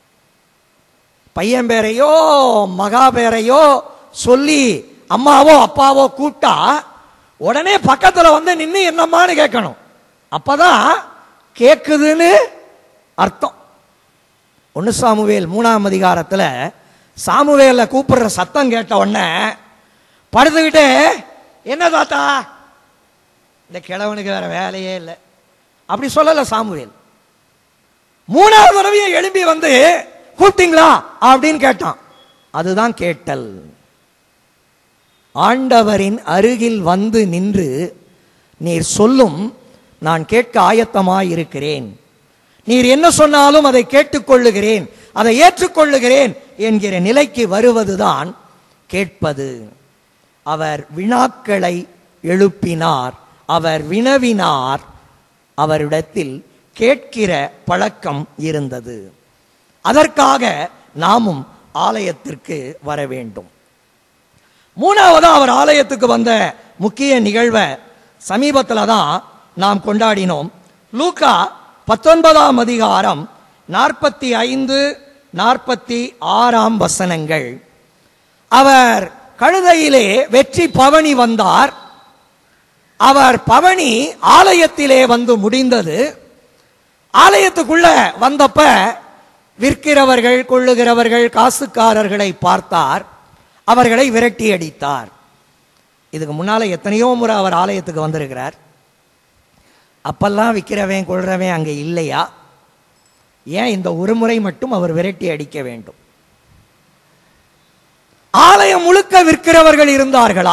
பையன் பேரையோ மகா பேரையோ சொல்லி அம்மாவோ அப்பாவோ கூப்பிட்டா உடனே பக்கத்துல வந்து நின்று என்னம்மான்னு கேட்கணும் அப்பதான் கேக்குதுன்னு அர்த்தம் ஒன்னு சாமுவேல் மூணாம் அதிகாரத்துல சாமுவேல கூப்பிடுற சத்தம் கேட்ட உடனே படுத்துக்கிட்டே என்ன தாத்தா இந்த கிழவனுக்கு வேற வேலையே இல்லை அப்படி சொல்லல சாமுவேல் மூணாவது தடவையும் எழும்பி வந்து கூப்பிட்டீங்களா அப்படின்னு கேட்டான் அதுதான் கேட்டல் ஆண்டவரின் அருகில் வந்து நின்று நீர் சொல்லும் நான் கேட்க ஆயத்தமாயிருக்கிறேன் நீர் என்ன சொன்னாலும் அதை கேட்டுக்கொள்ளுகிறேன் அதை ஏற்றுக்கொள்ளுகிறேன் என்கிற நிலைக்கு வருவதுதான் கேட்பது அவர் வினாக்களை எழுப்பினார் அவர் வினவினார் அவரிடத்தில் கேட்கிற பழக்கம் இருந்தது அதற்காக நாமும் ஆலயத்திற்கு வர வேண்டும் மூணாவதா அவர் ஆலயத்துக்கு வந்த முக்கிய நிகழ்வை சமீபத்தில் தான் நாம் கொண்டாடினோம் லூக்கா பத்தொன்பதாம் அதிகாரம் நாற்பத்தி ஐந்து நாற்பத்தி ஆறாம் வசனங்கள் அவர் கழுதையிலே வெற்றி பவனி வந்தார் அவர் பவனி ஆலயத்திலே வந்து முடிந்தது ஆலயத்துக்குள்ள வந்தப்ப விற்கிறவர்கள் கொள்ளுகிறவர்கள் காசுக்காரர்களை பார்த்தார் அவர்களை விரட்டி அடித்தார் இதுக்கு முன்னால எத்தனையோ முறை அவர் ஆலயத்துக்கு வந்திருக்கிறார் அப்பெல்லாம் விற்கிறவன் கொள்றவன் அங்கே இல்லையா ஏன் இந்த ஒரு முறை மட்டும் அவர் விரட்டி அடிக்க வேண்டும் ஆலயம் முழுக்க விற்கிறவர்கள் இருந்தார்களா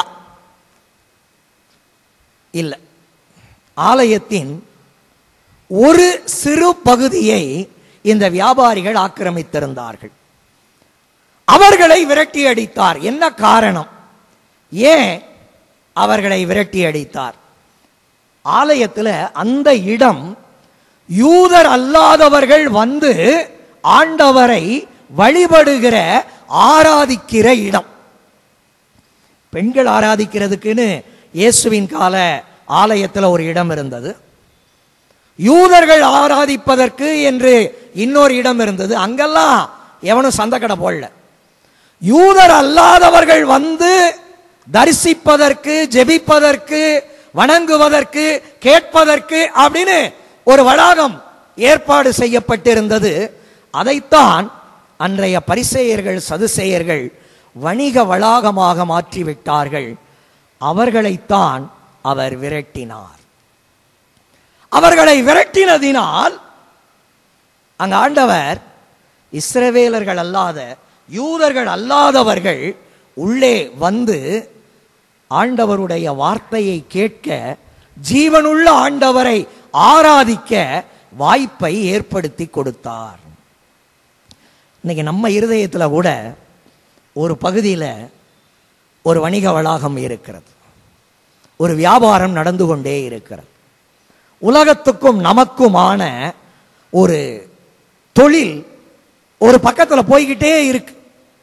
இல்லை ஆலயத்தின் ஒரு சிறு பகுதியை இந்த வியாபாரிகள் ஆக்கிரமித்திருந்தார்கள் அவர்களை விரட்டி அடித்தார் என்ன காரணம் ஏன் அவர்களை விரட்டி அடித்தார் ஆலயத்தில் அந்த இடம் யூதர் அல்லாதவர்கள் வந்து ஆண்டவரை வழிபடுகிற ஆராதிக்கிற இடம் பெண்கள் ஆராதிக்கிறதுக்குன்னு இயேசுவின் கால ஆலயத்தில் ஒரு இடம் இருந்தது யூதர்கள் ஆராதிப்பதற்கு என்று இன்னொரு இடம் இருந்தது அங்கெல்லாம் எவனும் சந்தக்கடை போடல யூதர் அல்லாதவர்கள் வந்து தரிசிப்பதற்கு ஜெபிப்பதற்கு வணங்குவதற்கு கேட்பதற்கு அப்படின்னு ஒரு வளாகம் ஏற்பாடு செய்யப்பட்டிருந்தது அதைத்தான் அன்றைய பரிசேயர்கள் சதுசேயர்கள் வணிக வளாகமாக மாற்றிவிட்டார்கள் அவர்களைத்தான் அவர் விரட்டினார் அவர்களை விரட்டினதினால் அங்க ஆண்டவர் இஸ்ரவேலர்கள் அல்லாத யூதர்கள் அல்லாதவர்கள் உள்ளே வந்து ஆண்டவருடைய வார்த்தையை கேட்க ஜீவனுள்ள ஆண்டவரை ஆராதிக்க வாய்ப்பை ஏற்படுத்தி கொடுத்தார் இன்னைக்கு நம்ம இருதயத்துல கூட ஒரு பகுதியில் ஒரு வணிக வளாகம் இருக்கிறது ஒரு வியாபாரம் நடந்து கொண்டே இருக்கிறது உலகத்துக்கும் நமக்குமான ஒரு தொழில் ஒரு பக்கத்தில் போய்கிட்டே இருக்கு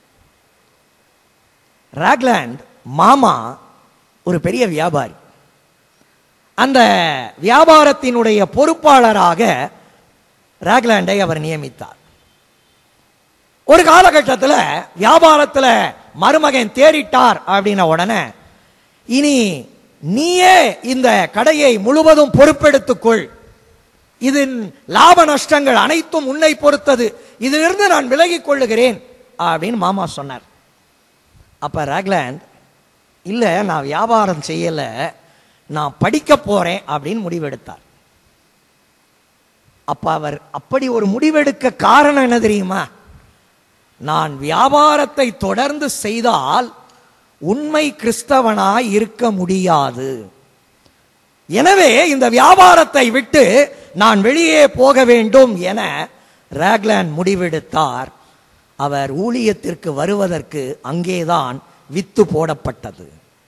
ராக்லாண்ட் மாமா ஒரு பெரிய வியாபாரி அந்த வியாபாரத்தினுடைய பொறுப்பாளராக ராக்லாண்டை அவர் நியமித்தார் ஒரு காலகட்டத்தில் வியாபாரத்தில் மருமகன் தேறிட்டார் அப்படின்ன உடனே இனி நீயே இந்த கடையை முழுவதும் பொறுப்பெடுத்துக்கொள் இதன் லாப நஷ்டங்கள் அனைத்தும் உன்னை பொறுத்தது இதிலிருந்து நான் விலகிக் கொள்ளுகிறேன் அப்படின்னு மாமா சொன்னார் அப்ப ராக்லாண்ட் இல்ல நான் வியாபாரம் செய்யல நான் படிக்க போறேன் அப்படின்னு முடிவெடுத்தார் அப்ப அவர் அப்படி ஒரு முடிவெடுக்க காரணம் என்ன தெரியுமா நான் வியாபாரத்தை தொடர்ந்து செய்தால் உண்மை கிறிஸ்தவனாய் இருக்க முடியாது எனவே இந்த வியாபாரத்தை விட்டு நான் வெளியே போக வேண்டும் என ராக்லாண்ட் முடிவெடுத்தார் அவர் ஊழியத்திற்கு வருவதற்கு அங்கேதான் வித்து போடப்பட்டது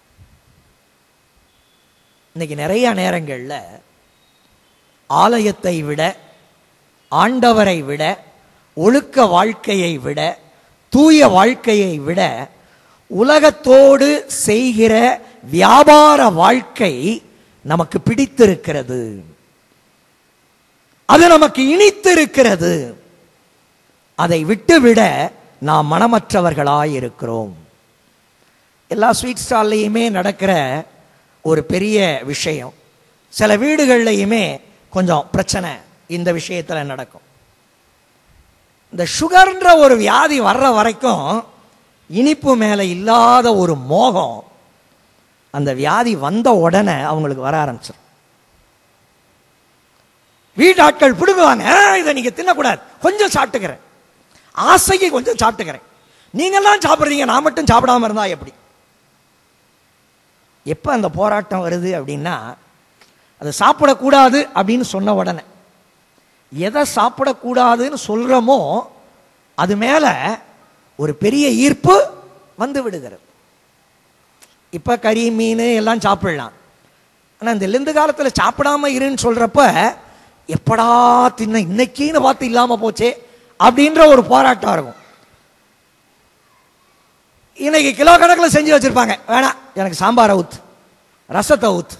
இன்னைக்கு நிறைய நேரங்களில் ஆலயத்தை விட ஆண்டவரை விட ஒழுக்க வாழ்க்கையை விட தூய வாழ்க்கையை விட உலகத்தோடு செய்கிற வியாபார வாழ்க்கை நமக்கு பிடித்திருக்கிறது அது நமக்கு இனித்திருக்கிறது அதை விட்டுவிட நாம் மனமற்றவர்களாய் இருக்கிறோம் எல்லா ஸ்வீட் ஸ்டால்லையுமே நடக்கிற ஒரு பெரிய விஷயம் சில வீடுகள்லையுமே கொஞ்சம் பிரச்சனை இந்த விஷயத்தில் நடக்கும் இந்த சுகர்ன்ற ஒரு வியாதி வர்ற வரைக்கும் இனிப்பு மேலே இல்லாத ஒரு மோகம் அந்த வியாதி வந்த உடனே அவங்களுக்கு வர ஆரம்பிச்சிடும் வீட்டாட்கள் பிடுங்குவாங்க "ஆ, இதை நீங்க தின்னக்கூடாது கொஞ்சம் சாப்பிட்டுக்கிறேன் ஆசைக்கு கொஞ்சம் சாப்பிட்டுக்கிறேன் நீங்கெல்லாம் சாப்பிட்றீங்க நான் மட்டும் சாப்பிடாம இருந்தா எப்படி எப்போ அந்த போராட்டம் வருது அப்படின்னா அதை சாப்பிடக்கூடாது அப்படின்னு சொன்ன உடனே எதை சாப்பிடக்கூடாதுன்னு சொல்கிறோமோ அது மேலே ஒரு பெரிய ஈர்ப்பு வந்து விடுகிறது இப்போ கறி மீன் எல்லாம் சாப்பிடலாம் ஆனால் இந்த லெந்து காலத்தில் சாப்பிடாம இருன்னு சொல்கிறப்ப எப்படா தின்ன இன்னைக்குன்னு பார்த்து இல்லாமல் போச்சே அப்படின்ற ஒரு போராட்டம் இருக்கும் இன்னைக்கு கிலோ கணக்கில் செஞ்சு வச்சிருப்பாங்க வேணாம் எனக்கு சாம்பாரை ஊத்து ரசத்தை ஊத்து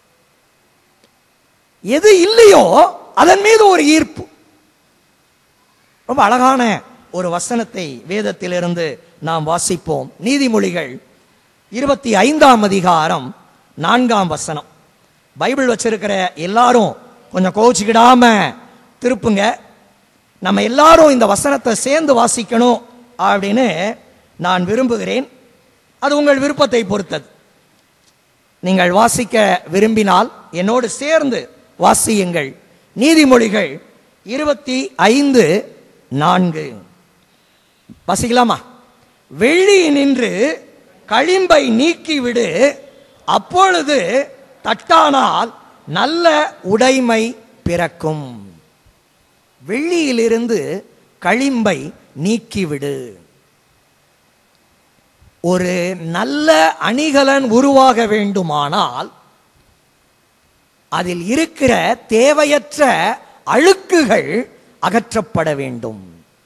எது இல்லையோ அதன் மீது ஒரு ஈர்ப்பு ரொம்ப அழகான ஒரு வசனத்தை வேதத்திலிருந்து நாம் வாசிப்போம் நீதிமொழிகள் இருபத்தி ஐந்தாம் அதிகாரம் நான்காம் வசனம் பைபிள் வச்சிருக்கிற எல்லாரும் கொஞ்சம் கோச்சிக்கிடாம திருப்புங்க நம்ம எல்லாரும் இந்த வசனத்தை சேர்ந்து வாசிக்கணும் அப்படின்னு நான் விரும்புகிறேன் அது உங்கள் விருப்பத்தை பொறுத்தது நீங்கள் வாசிக்க விரும்பினால் என்னோடு சேர்ந்து வாசியுங்கள் நீதிமொழிகள் இருபத்தி ஐந்து நான்கு வாசிக்கலாமா வெள்ளி நின்று களிம்பை நீக்கிவிடு அப்பொழுது தட்டானால் நல்ல உடைமை பிறக்கும் வெள்ளியிலிருந்து களிம்பை நீக்கிவிடு ஒரு நல்ல அணிகலன் உருவாக வேண்டுமானால் அதில் இருக்கிற தேவையற்ற அழுக்குகள் அகற்றப்பட வேண்டும்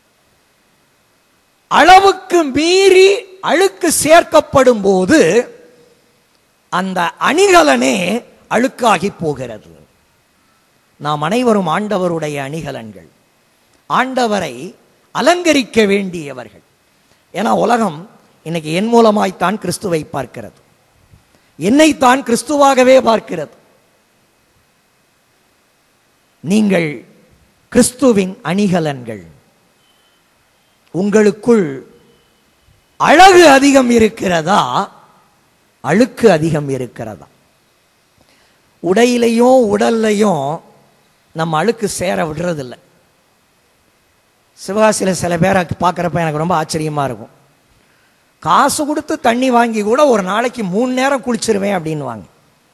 அளவுக்கு மீறி அழுக்கு சேர்க்கப்படும் போது அந்த அணிகலனே அழுக்காகி போகிறது நாம் அனைவரும் ஆண்டவருடைய அணிகலன்கள் ஆண்டவரை அலங்கரிக்க வேண்டியவர்கள் ஏன்னா உலகம் இன்னைக்கு என் மூலமாய்த்தான் கிறிஸ்துவை பார்க்கிறது என்னைத்தான் கிறிஸ்துவாகவே பார்க்கிறது நீங்கள் கிறிஸ்துவின் அணிகலன்கள் உங்களுக்குள் அழகு அதிகம் இருக்கிறதா அழுக்கு அதிகம் இருக்கிறதா உடையிலையும் உடல்லையும் நம்ம அழுக்கு சேர விடுறதில்லை சிவகாசியில் சில பேரை பார்க்குறப்ப எனக்கு ரொம்ப ஆச்சரியமாக இருக்கும் காசு கொடுத்து தண்ணி வாங்கி கூட ஒரு நாளைக்கு மூணு நேரம் குளிச்சிருவேன் அப்படின்னுவாங்க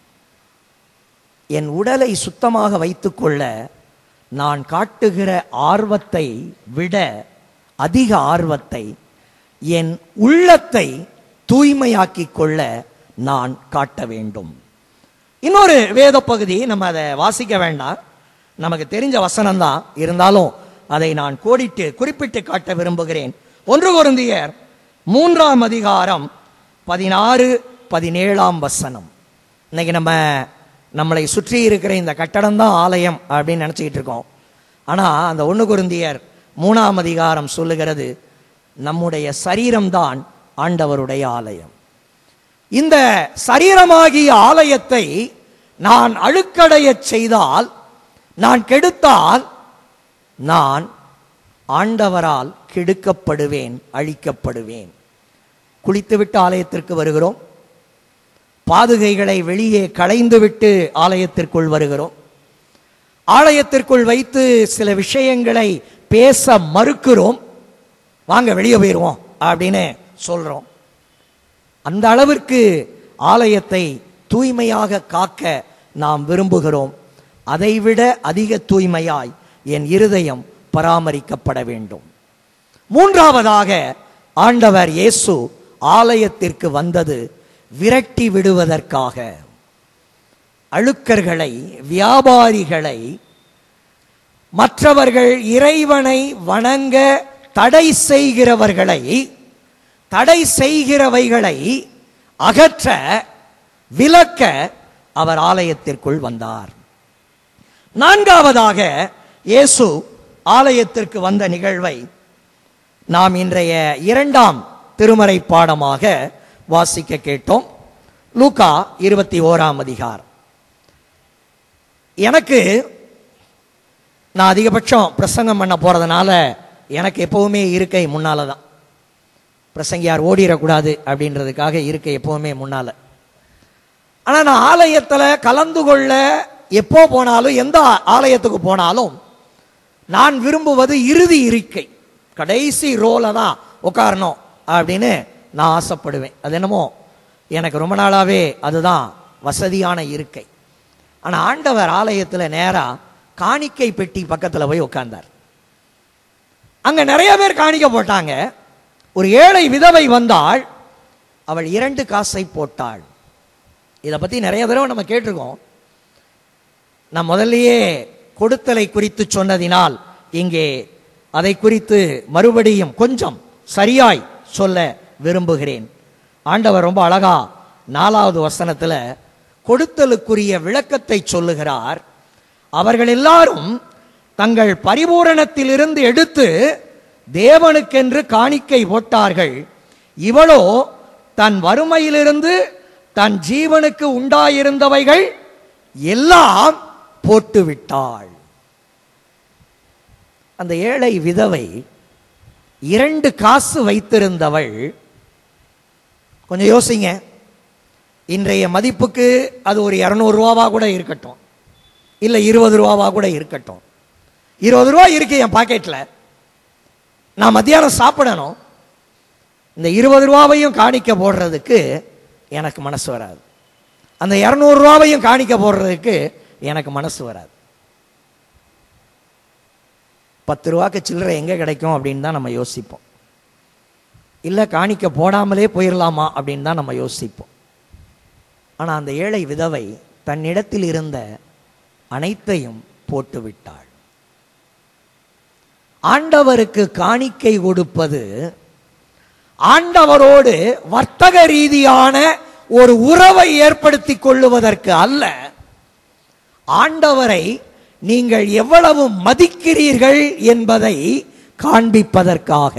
என் உடலை சுத்தமாக வைத்துக்கொள்ள நான் காட்டுகிற ஆர்வத்தை விட அதிக ஆர்வத்தை என் உள்ளத்தை தூய்மையாக்கிக் கொள்ள நான் காட்ட வேண்டும் இன்னொரு வேத பகுதி நம்ம அதை வாசிக்க வேண்டாம் நமக்கு தெரிஞ்ச வசனம் தான் இருந்தாலும் அதை நான் கோடிட்டு குறிப்பிட்டு காட்ட விரும்புகிறேன் ஒன்று குருந்தியர் மூன்றாம் அதிகாரம் பதினாறு பதினேழாம் வசனம் இன்னைக்கு நம்ம நம்மளை சுற்றி இருக்கிற இந்த கட்டடம் தான் ஆலயம் அப்படின்னு நினச்சிக்கிட்டு இருக்கோம் ஆனால் அந்த ஒன்று குருந்தியர் மூணாம் அதிகாரம் சொல்லுகிறது நம்முடைய சரீரம்தான் ஆண்டவருடைய ஆலயம் இந்த சரீரமாகிய ஆலயத்தை நான் அழுக்கடையச் செய்தால் நான் கெடுத்தால் நான் ஆண்டவரால் கெடுக்கப்படுவேன் அழிக்கப்படுவேன் குளித்துவிட்டு ஆலயத்திற்கு வருகிறோம் பாதுகைகளை வெளியே களைந்துவிட்டு ஆலயத்திற்குள் வருகிறோம் ஆலயத்திற்குள் வைத்து சில விஷயங்களை பேச மறுக்கிறோம் வாங்க வெளியே போயிடுவோம் அப்படின்னு சொல்றோம் அந்த அளவிற்கு ஆலயத்தை தூய்மையாக காக்க நாம் விரும்புகிறோம் அதைவிட அதிக தூய்மையாய் என் இருதயம் பராமரிக்கப்பட வேண்டும் மூன்றாவதாக ஆண்டவர் இயேசு ஆலயத்திற்கு வந்தது விரட்டி விடுவதற்காக அழுக்கர்களை வியாபாரிகளை மற்றவர்கள் இறைவனை வணங்க தடை செய்கிறவர்களை தடை செய்கிறவைகளை அகற்ற விலக்க அவர் ஆலயத்திற்குள் வந்தார் நான்காவதாக இயேசு ஆலயத்திற்கு வந்த நிகழ்வை நாம் இன்றைய இரண்டாம் திருமறை பாடமாக வாசிக்க கேட்டோம் லூகா இருபத்தி ஓராம் அதிகாரம் எனக்கு நான் அதிகபட்சம் பிரசங்கம் பண்ண போறதுனால எனக்கு எப்பவுமே இருக்கை முன்னால தான் பிரசங்கியார் ஓடிடக்கூடாது அப்படின்றதுக்காக இருக்கை எப்பவுமே முன்னால ஆனா நான் ஆலயத்துல கலந்து கொள்ள எப்போ போனாலும் எந்த ஆலயத்துக்கு போனாலும் நான் விரும்புவது இறுதி இருக்கை கடைசி ரோல தான் உட்காரணும் அப்படின்னு நான் ஆசைப்படுவேன் அது என்னமோ எனக்கு ரொம்ப நாளாவே அதுதான் வசதியான இருக்கை ஆனா ஆண்டவர் ஆலயத்துல நேரா காணிக்கை பெட்டி பக்கத்துல போய் உட்கார்ந்தார் அங்க நிறைய பேர் காணிக்க போட்டாங்க ஒரு ஏழை விதவை வந்தாள் அவள் இரண்டு காசை போட்டாள் இதை பத்தி நிறைய தடவை நம்ம கேட்டிருக்கோம் நான் முதல்லயே கொடுத்தலை குறித்து சொன்னதினால் இங்கே அதை குறித்து மறுபடியும் கொஞ்சம் சரியாய் சொல்ல விரும்புகிறேன் ஆண்டவர் ரொம்ப அழகா நாலாவது வசனத்துல கொடுத்தலுக்குரிய விளக்கத்தை சொல்லுகிறார் அவர்கள் எல்லாரும் தங்கள் பரிபூரணத்திலிருந்து எடுத்து தேவனுக்கென்று காணிக்கை போட்டார்கள் இவளோ தன் வறுமையிலிருந்து தன் ஜீவனுக்கு உண்டாயிருந்தவைகள் எல்லாம் போட்டு விட்டாள் அந்த ஏழை விதவை இரண்டு காசு வைத்திருந்தவள் கொஞ்சம் யோசிங்க இன்றைய மதிப்புக்கு அது ஒரு இரநூறு ரூபாவா கூட இருக்கட்டும் இல்லை இருபது ரூபாவா கூட இருக்கட்டும் இருபது ரூபா இருக்கு என் பாக்கெட்டில் நான் மத்தியானம் சாப்பிடணும் இந்த இருபது ரூபாவையும் காணிக்க போடுறதுக்கு எனக்கு மனசு வராது அந்த இரநூறு ரூபாவையும் காணிக்க போடுறதுக்கு எனக்கு மனசு வராது பத்து ரூபாய்க்கு சில்லறை எங்கே கிடைக்கும் அப்படின்னு தான் நம்ம யோசிப்போம் இல்லை காணிக்க போடாமலே போயிடலாமா அப்படின்னு தான் நம்ம யோசிப்போம் ஆனால் அந்த ஏழை விதவை தன்னிடத்தில் இருந்த அனைத்தையும் போட்டு விட்டாள் ஆண்டவருக்கு காணிக்கை கொடுப்பது ஆண்டவரோடு வர்த்தக ரீதியான ஒரு உறவை ஏற்படுத்திக் கொள்ளுவதற்கு அல்ல ஆண்டவரை நீங்கள் எவ்வளவு மதிக்கிறீர்கள் என்பதை காண்பிப்பதற்காக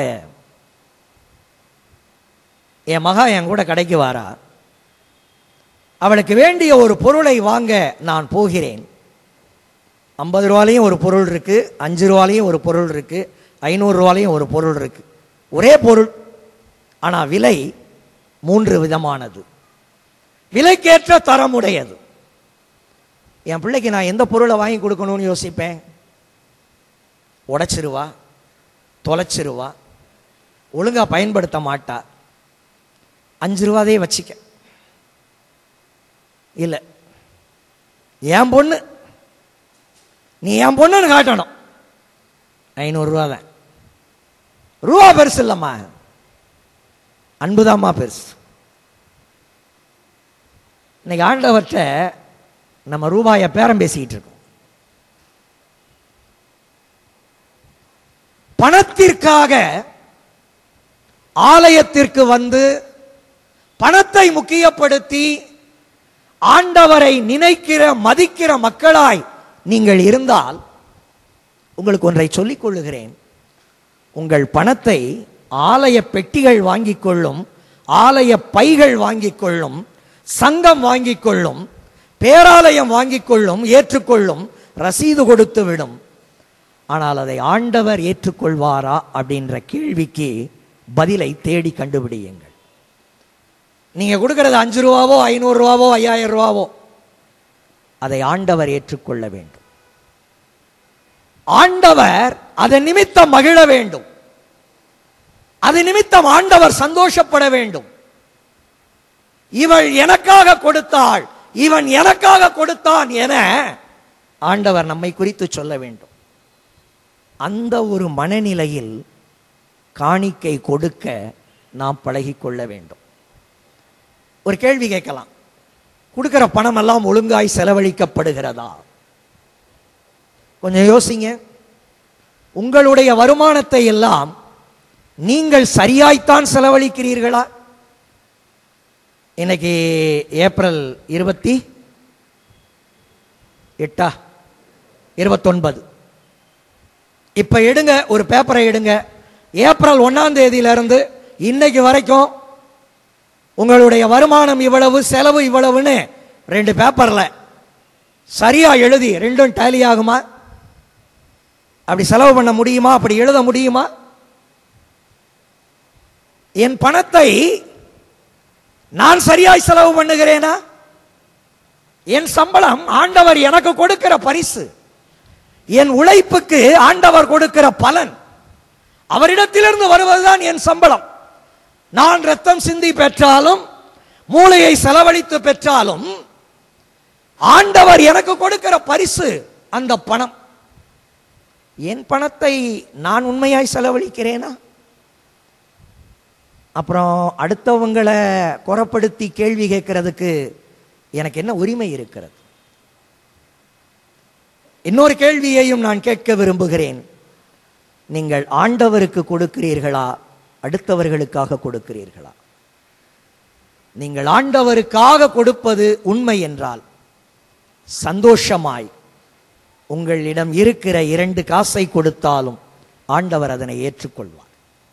என் மகா என் கூட கடைக்கு வாரா அவளுக்கு வேண்டிய ஒரு பொருளை வாங்க நான் போகிறேன் ஐம்பது ரூபாலையும் ஒரு பொருள் இருக்கு அஞ்சு ரூபாலையும் ஒரு பொருள் இருக்கு ஐநூறு ரூபாலையும் ஒரு பொருள் இருக்கு ஒரே பொருள் ஆனால் விலை மூன்று விதமானது விலைக்கேற்ற தரமுடையது என் பிள்ளைக்கு நான் எந்த பொருளை வாங்கி கொடுக்கணும்னு யோசிப்பேன் உடைச்சிருவா தொலைச்சிருவா ஒழுங்கா பயன்படுத்த மாட்டா அஞ்சு ரூபாதே வச்சிக்க இல்லை என் பொண்ணு நீ என் பொண்ணுன்னு காட்டணும் ஐநூறுரூவா தான் ரூபா பெருசு இல்லைம்மா அன்புதாம்மா பெருசு இன்னைக்கு ஆண்டவர்கிட்ட நம்ம ரூபாயை பேரம் பேசிக்கிட்டு இருக்கோம் பணத்திற்காக ஆலயத்திற்கு வந்து பணத்தை முக்கியப்படுத்தி ஆண்டவரை நினைக்கிற மதிக்கிற மக்களாய் நீங்கள் இருந்தால் உங்களுக்கு ஒன்றை சொல்லிக் கொள்ளுகிறேன் உங்கள் பணத்தை ஆலய பெட்டிகள் வாங்கிக் கொள்ளும் ஆலய பைகள் வாங்கிக் கொள்ளும் சங்கம் வாங்கிக் கொள்ளும் பேராலயம் வாங்கிக் கொள்ளும் ஏற்றுக்கொள்ளும் ரசீது கொடுத்து விடும் ஆனால் அதை ஆண்டவர் ஏற்றுக்கொள்வாரா அப்படின்ற கேள்விக்கு பதிலை தேடி கண்டுபிடியுங்கள் நீங்க கொடுக்கிறது அஞ்சு ரூபாவோ ஐநூறு ரூபாவோ ஐயாயிரம் ரூபாவோ அதை ஆண்டவர் ஏற்றுக்கொள்ள வேண்டும் ஆண்டவர் அதன் நிமித்தம் மகிழ வேண்டும் அது நிமித்தம் ஆண்டவர் சந்தோஷப்பட வேண்டும் இவள் எனக்காக கொடுத்தாள் இவன் எனக்காக கொடுத்தான் என ஆண்டவர் நம்மை குறித்து சொல்ல வேண்டும் அந்த ஒரு மனநிலையில் காணிக்கை கொடுக்க நாம் பழகிக்கொள்ள வேண்டும் ஒரு கேள்வி கேட்கலாம் கொடுக்கிற பணம் எல்லாம் ஒழுங்காய் செலவழிக்கப்படுகிறதா கொஞ்சம் யோசிங்க உங்களுடைய வருமானத்தை எல்லாம் நீங்கள் சரியாய்த்தான் செலவழிக்கிறீர்களா இன்னைக்கு ஏப்ரல் இருபத்தி எட்டா இருபத்தொன்பது இப்ப எடுங்க ஒரு பேப்பரை எடுங்க ஏப்ரல் ஒன்னாம் தேதியிலிருந்து இன்னைக்கு வரைக்கும் உங்களுடைய வருமானம் இவ்வளவு செலவு இவ்வளவுன்னு ரெண்டு பேப்பர்ல சரியா எழுதி ரெண்டும் டேலி ஆகுமா அப்படி செலவு பண்ண முடியுமா அப்படி எழுத முடியுமா என் பணத்தை நான் சரியாய் செலவு பண்ணுகிறேனா என் சம்பளம் ஆண்டவர் எனக்கு கொடுக்கிற பரிசு என் உழைப்புக்கு ஆண்டவர் கொடுக்கிற பலன் அவரிடத்திலிருந்து வருவதுதான் என் சம்பளம் நான் ரத்தம் சிந்தி பெற்றாலும் மூளையை செலவழித்து பெற்றாலும் ஆண்டவர் எனக்கு கொடுக்கிற பரிசு அந்த பணம் என் பணத்தை நான் உண்மையாய் செலவழிக்கிறேனா அப்புறம் அடுத்தவங்களை குறப்படுத்தி கேள்வி கேட்கறதுக்கு எனக்கு என்ன உரிமை இருக்கிறது இன்னொரு கேள்வியையும் நான் கேட்க விரும்புகிறேன் நீங்கள் ஆண்டவருக்கு கொடுக்கிறீர்களா அடுத்தவர்களுக்காக கொடுக்கிறீர்களா நீங்கள் ஆண்டவருக்காக கொடுப்பது உண்மை என்றால் சந்தோஷமாய் உங்களிடம் இருக்கிற இரண்டு காசை கொடுத்தாலும் ஆண்டவர் அதனை ஏற்றுக்கொள்வார்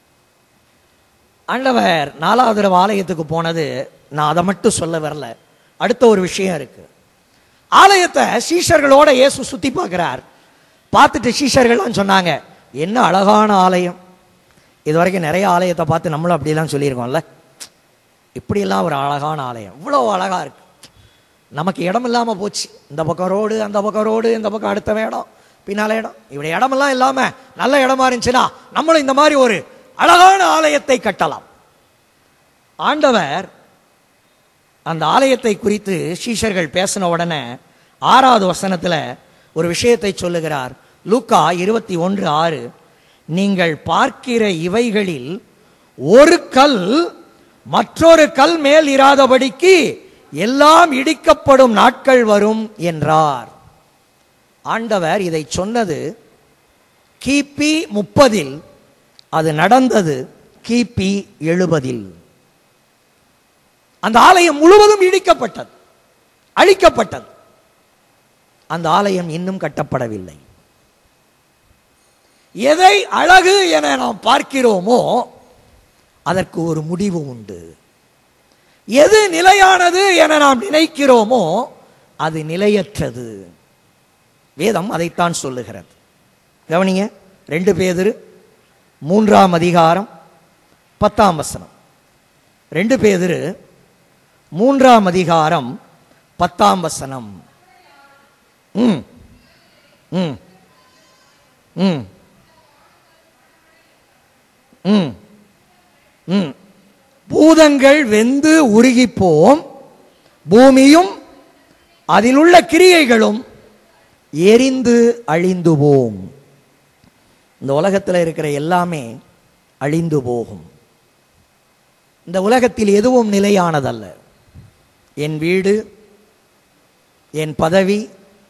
ஆண்டவர் நாலாவது தடவை ஆலயத்துக்கு போனது நான் அதை மட்டும் சொல்ல வரல அடுத்த ஒரு விஷயம் இருக்கு ஆலயத்தை சீஷர்களோட இயேசு சுத்தி பார்க்கிறார் பார்த்துட்டு சீஷர்கள்லாம் சொன்னாங்க என்ன அழகான ஆலயம் இது வரைக்கும் நிறைய ஆலயத்தை பார்த்து நம்மளும் அப்படிலாம் சொல்லியிருக்கோம்ல இப்படியெல்லாம் ஒரு அழகான ஆலயம் இவ்வளோ அழகா இருக்கு நமக்கு இடம் இல்லாம போச்சு இந்த பக்கம் ரோடு அந்த பக்கம் ரோடு இந்த பக்கம் அடுத்த இடம் பின்னால இடம் இப்படி இடமெல்லாம் இல்லாம நல்ல இடமா இருந்துச்சுன்னா நம்மளும் இந்த மாதிரி ஒரு அழகான ஆலயத்தை கட்டலாம் ஆண்டவர் அந்த ஆலயத்தை குறித்து சீஷர்கள் பேசின உடனே ஆறாவது வசனத்துல ஒரு விஷயத்தை சொல்லுகிறார் லூக்கா இருபத்தி ஒன்று ஆறு நீங்கள் பார்க்கிற இவைகளில் ஒரு கல் மற்றொரு கல் மேல் இராதபடிக்கு எல்லாம் இடிக்கப்படும் நாட்கள் வரும் என்றார் ஆண்டவர் இதை சொன்னது கிபி முப்பதில் அது நடந்தது கிபி எழுபதில் அந்த ஆலயம் முழுவதும் இடிக்கப்பட்டது அழிக்கப்பட்டது அந்த ஆலயம் இன்னும் கட்டப்படவில்லை எதை அழகு என நாம் பார்க்கிறோமோ அதற்கு ஒரு முடிவு உண்டு எது நிலையானது என நாம் நினைக்கிறோமோ அது நிலையற்றது வேதம் அதைத்தான் சொல்லுகிறது கவனிங்க ரெண்டு பேதரு மூன்றாம் அதிகாரம் பத்தாம் வசனம் ரெண்டு பேதரு மூன்றாம் அதிகாரம் பத்தாம் வசனம் ம் ம் ம் ம் ம் பூதங்கள் வெந்து உருகிப்போம் பூமியும் அதிலுள்ள கிரியைகளும் எரிந்து அழிந்து போம் இந்த உலகத்தில் இருக்கிற எல்லாமே அழிந்து போகும் இந்த உலகத்தில் எதுவும் நிலையானதல்ல என் வீடு என் பதவி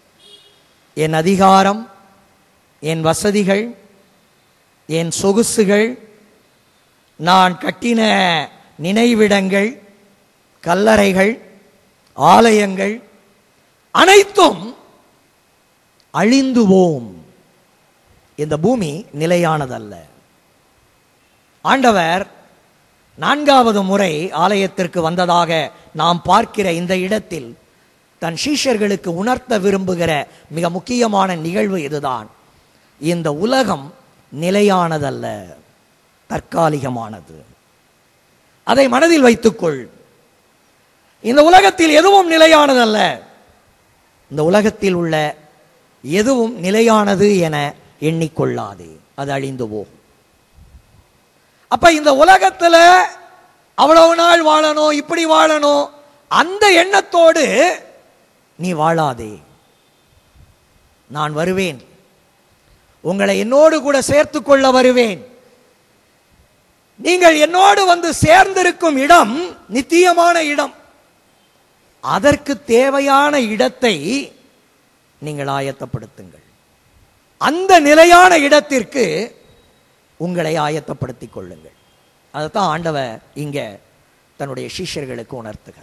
என் அதிகாரம் என் வசதிகள் என் சொகுசுகள் நான் கட்டின நினைவிடங்கள் கல்லறைகள் ஆலயங்கள் அனைத்தும் அழிந்து போம் இந்த பூமி நிலையானதல்ல ஆண்டவர் நான்காவது முறை ஆலயத்திற்கு வந்ததாக நாம் பார்க்கிற இந்த இடத்தில் தன் சீஷர்களுக்கு உணர்த்த விரும்புகிற மிக முக்கியமான நிகழ்வு இதுதான் இந்த உலகம் நிலையானதல்ல தற்காலிகமானது அதை மனதில் வைத்துக்கொள் இந்த உலகத்தில் எதுவும் நிலையானதல்ல இந்த உலகத்தில் உள்ள எதுவும் நிலையானது என எண்ணிக்கொள்ளாதே அது அழிந்து போகும் அப்ப இந்த உலகத்துல அவ்வளவு நாள் வாழணும் இப்படி வாழணும் அந்த எண்ணத்தோடு நீ வாழாதே நான் வருவேன் உங்களை என்னோடு கூட சேர்த்து கொள்ள வருவேன் நீங்கள் என்னோடு வந்து சேர்ந்திருக்கும் இடம் நித்தியமான இடம் அதற்கு தேவையான இடத்தை நீங்கள் ஆயத்தப்படுத்துங்கள் அந்த நிலையான இடத்திற்கு உங்களை ஆயத்தப்படுத்திக் கொள்ளுங்கள் அதைத்தான் ஆண்டவர் இங்க தன்னுடைய சிஷ்யர்களுக்கு உணர்த்துகிறார்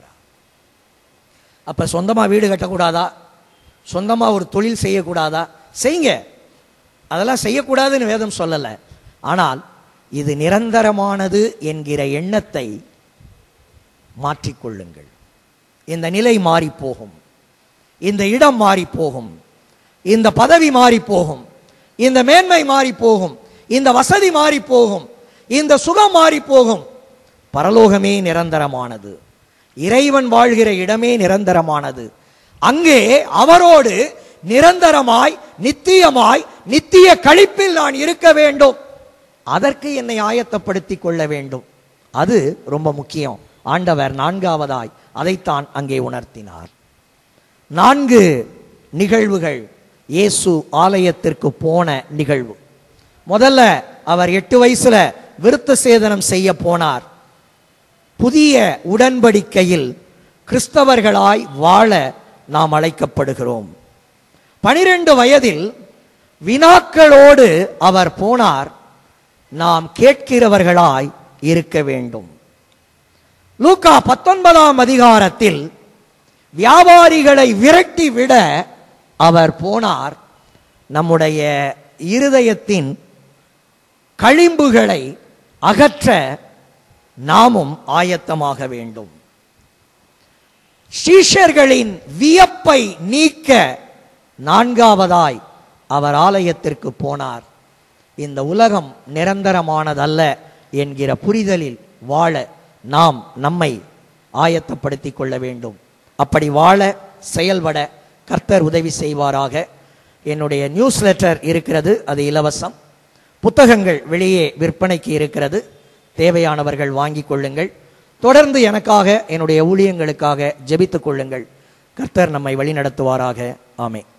அப்ப சொந்தமா வீடு கட்டக்கூடாதா சொந்தமா ஒரு தொழில் செய்யக்கூடாதா செய்யுங்க அதெல்லாம் செய்யக்கூடாதுன்னு வேதம் சொல்லலை ஆனால் இது நிரந்தரமானது என்கிற எண்ணத்தை மாற்றிக்கொள்ளுங்கள் இந்த நிலை மாறி போகும் இந்த இடம் மாறி போகும் இந்த பதவி மாறி போகும் இந்த மேன்மை மாறி போகும் இந்த வசதி மாறி போகும் இந்த சுகம் மாறி போகும் பரலோகமே நிரந்தரமானது இறைவன் வாழ்கிற இடமே நிரந்தரமானது அங்கே அவரோடு நிரந்தரமாய் நித்தியமாய் நித்திய கழிப்பில் நான் இருக்க வேண்டும் அதற்கு என்னை ஆயத்தப்படுத்திக் கொள்ள வேண்டும் அது ரொம்ப முக்கியம் ஆண்டவர் நான்காவதாய் அதைத்தான் அங்கே உணர்த்தினார் நான்கு நிகழ்வுகள் இயேசு ஆலயத்திற்கு போன நிகழ்வு முதல்ல அவர் எட்டு வயசுல விருத்த சேதனம் செய்ய போனார் புதிய உடன்படிக்கையில் கிறிஸ்தவர்களாய் வாழ நாம் அழைக்கப்படுகிறோம் பனிரெண்டு வயதில் வினாக்களோடு அவர் போனார் நாம் கேட்கிறவர்களாய் இருக்க வேண்டும் லூக்கா பத்தொன்பதாம் அதிகாரத்தில் வியாபாரிகளை விரட்டி விட அவர் போனார் நம்முடைய இருதயத்தின் களிம்புகளை அகற்ற நாமும் ஆயத்தமாக வேண்டும் சீஷர்களின் வியப்பை நீக்க நான்காவதாய் அவர் ஆலயத்திற்கு போனார் இந்த உலகம் நிரந்தரமானதல்ல என்கிற புரிதலில் வாழ நாம் நம்மை ஆயத்தப்படுத்திக் கொள்ள வேண்டும் அப்படி வாழ செயல்பட கர்த்தர் உதவி செய்வாராக என்னுடைய நியூஸ் லெட்டர் இருக்கிறது அது இலவசம் புத்தகங்கள் வெளியே விற்பனைக்கு இருக்கிறது தேவையானவர்கள் வாங்கிக் கொள்ளுங்கள் தொடர்ந்து எனக்காக என்னுடைய ஊழியங்களுக்காக ஜெபித்துக் கொள்ளுங்கள் கர்த்தர் நம்மை வழிநடத்துவாராக ஆமே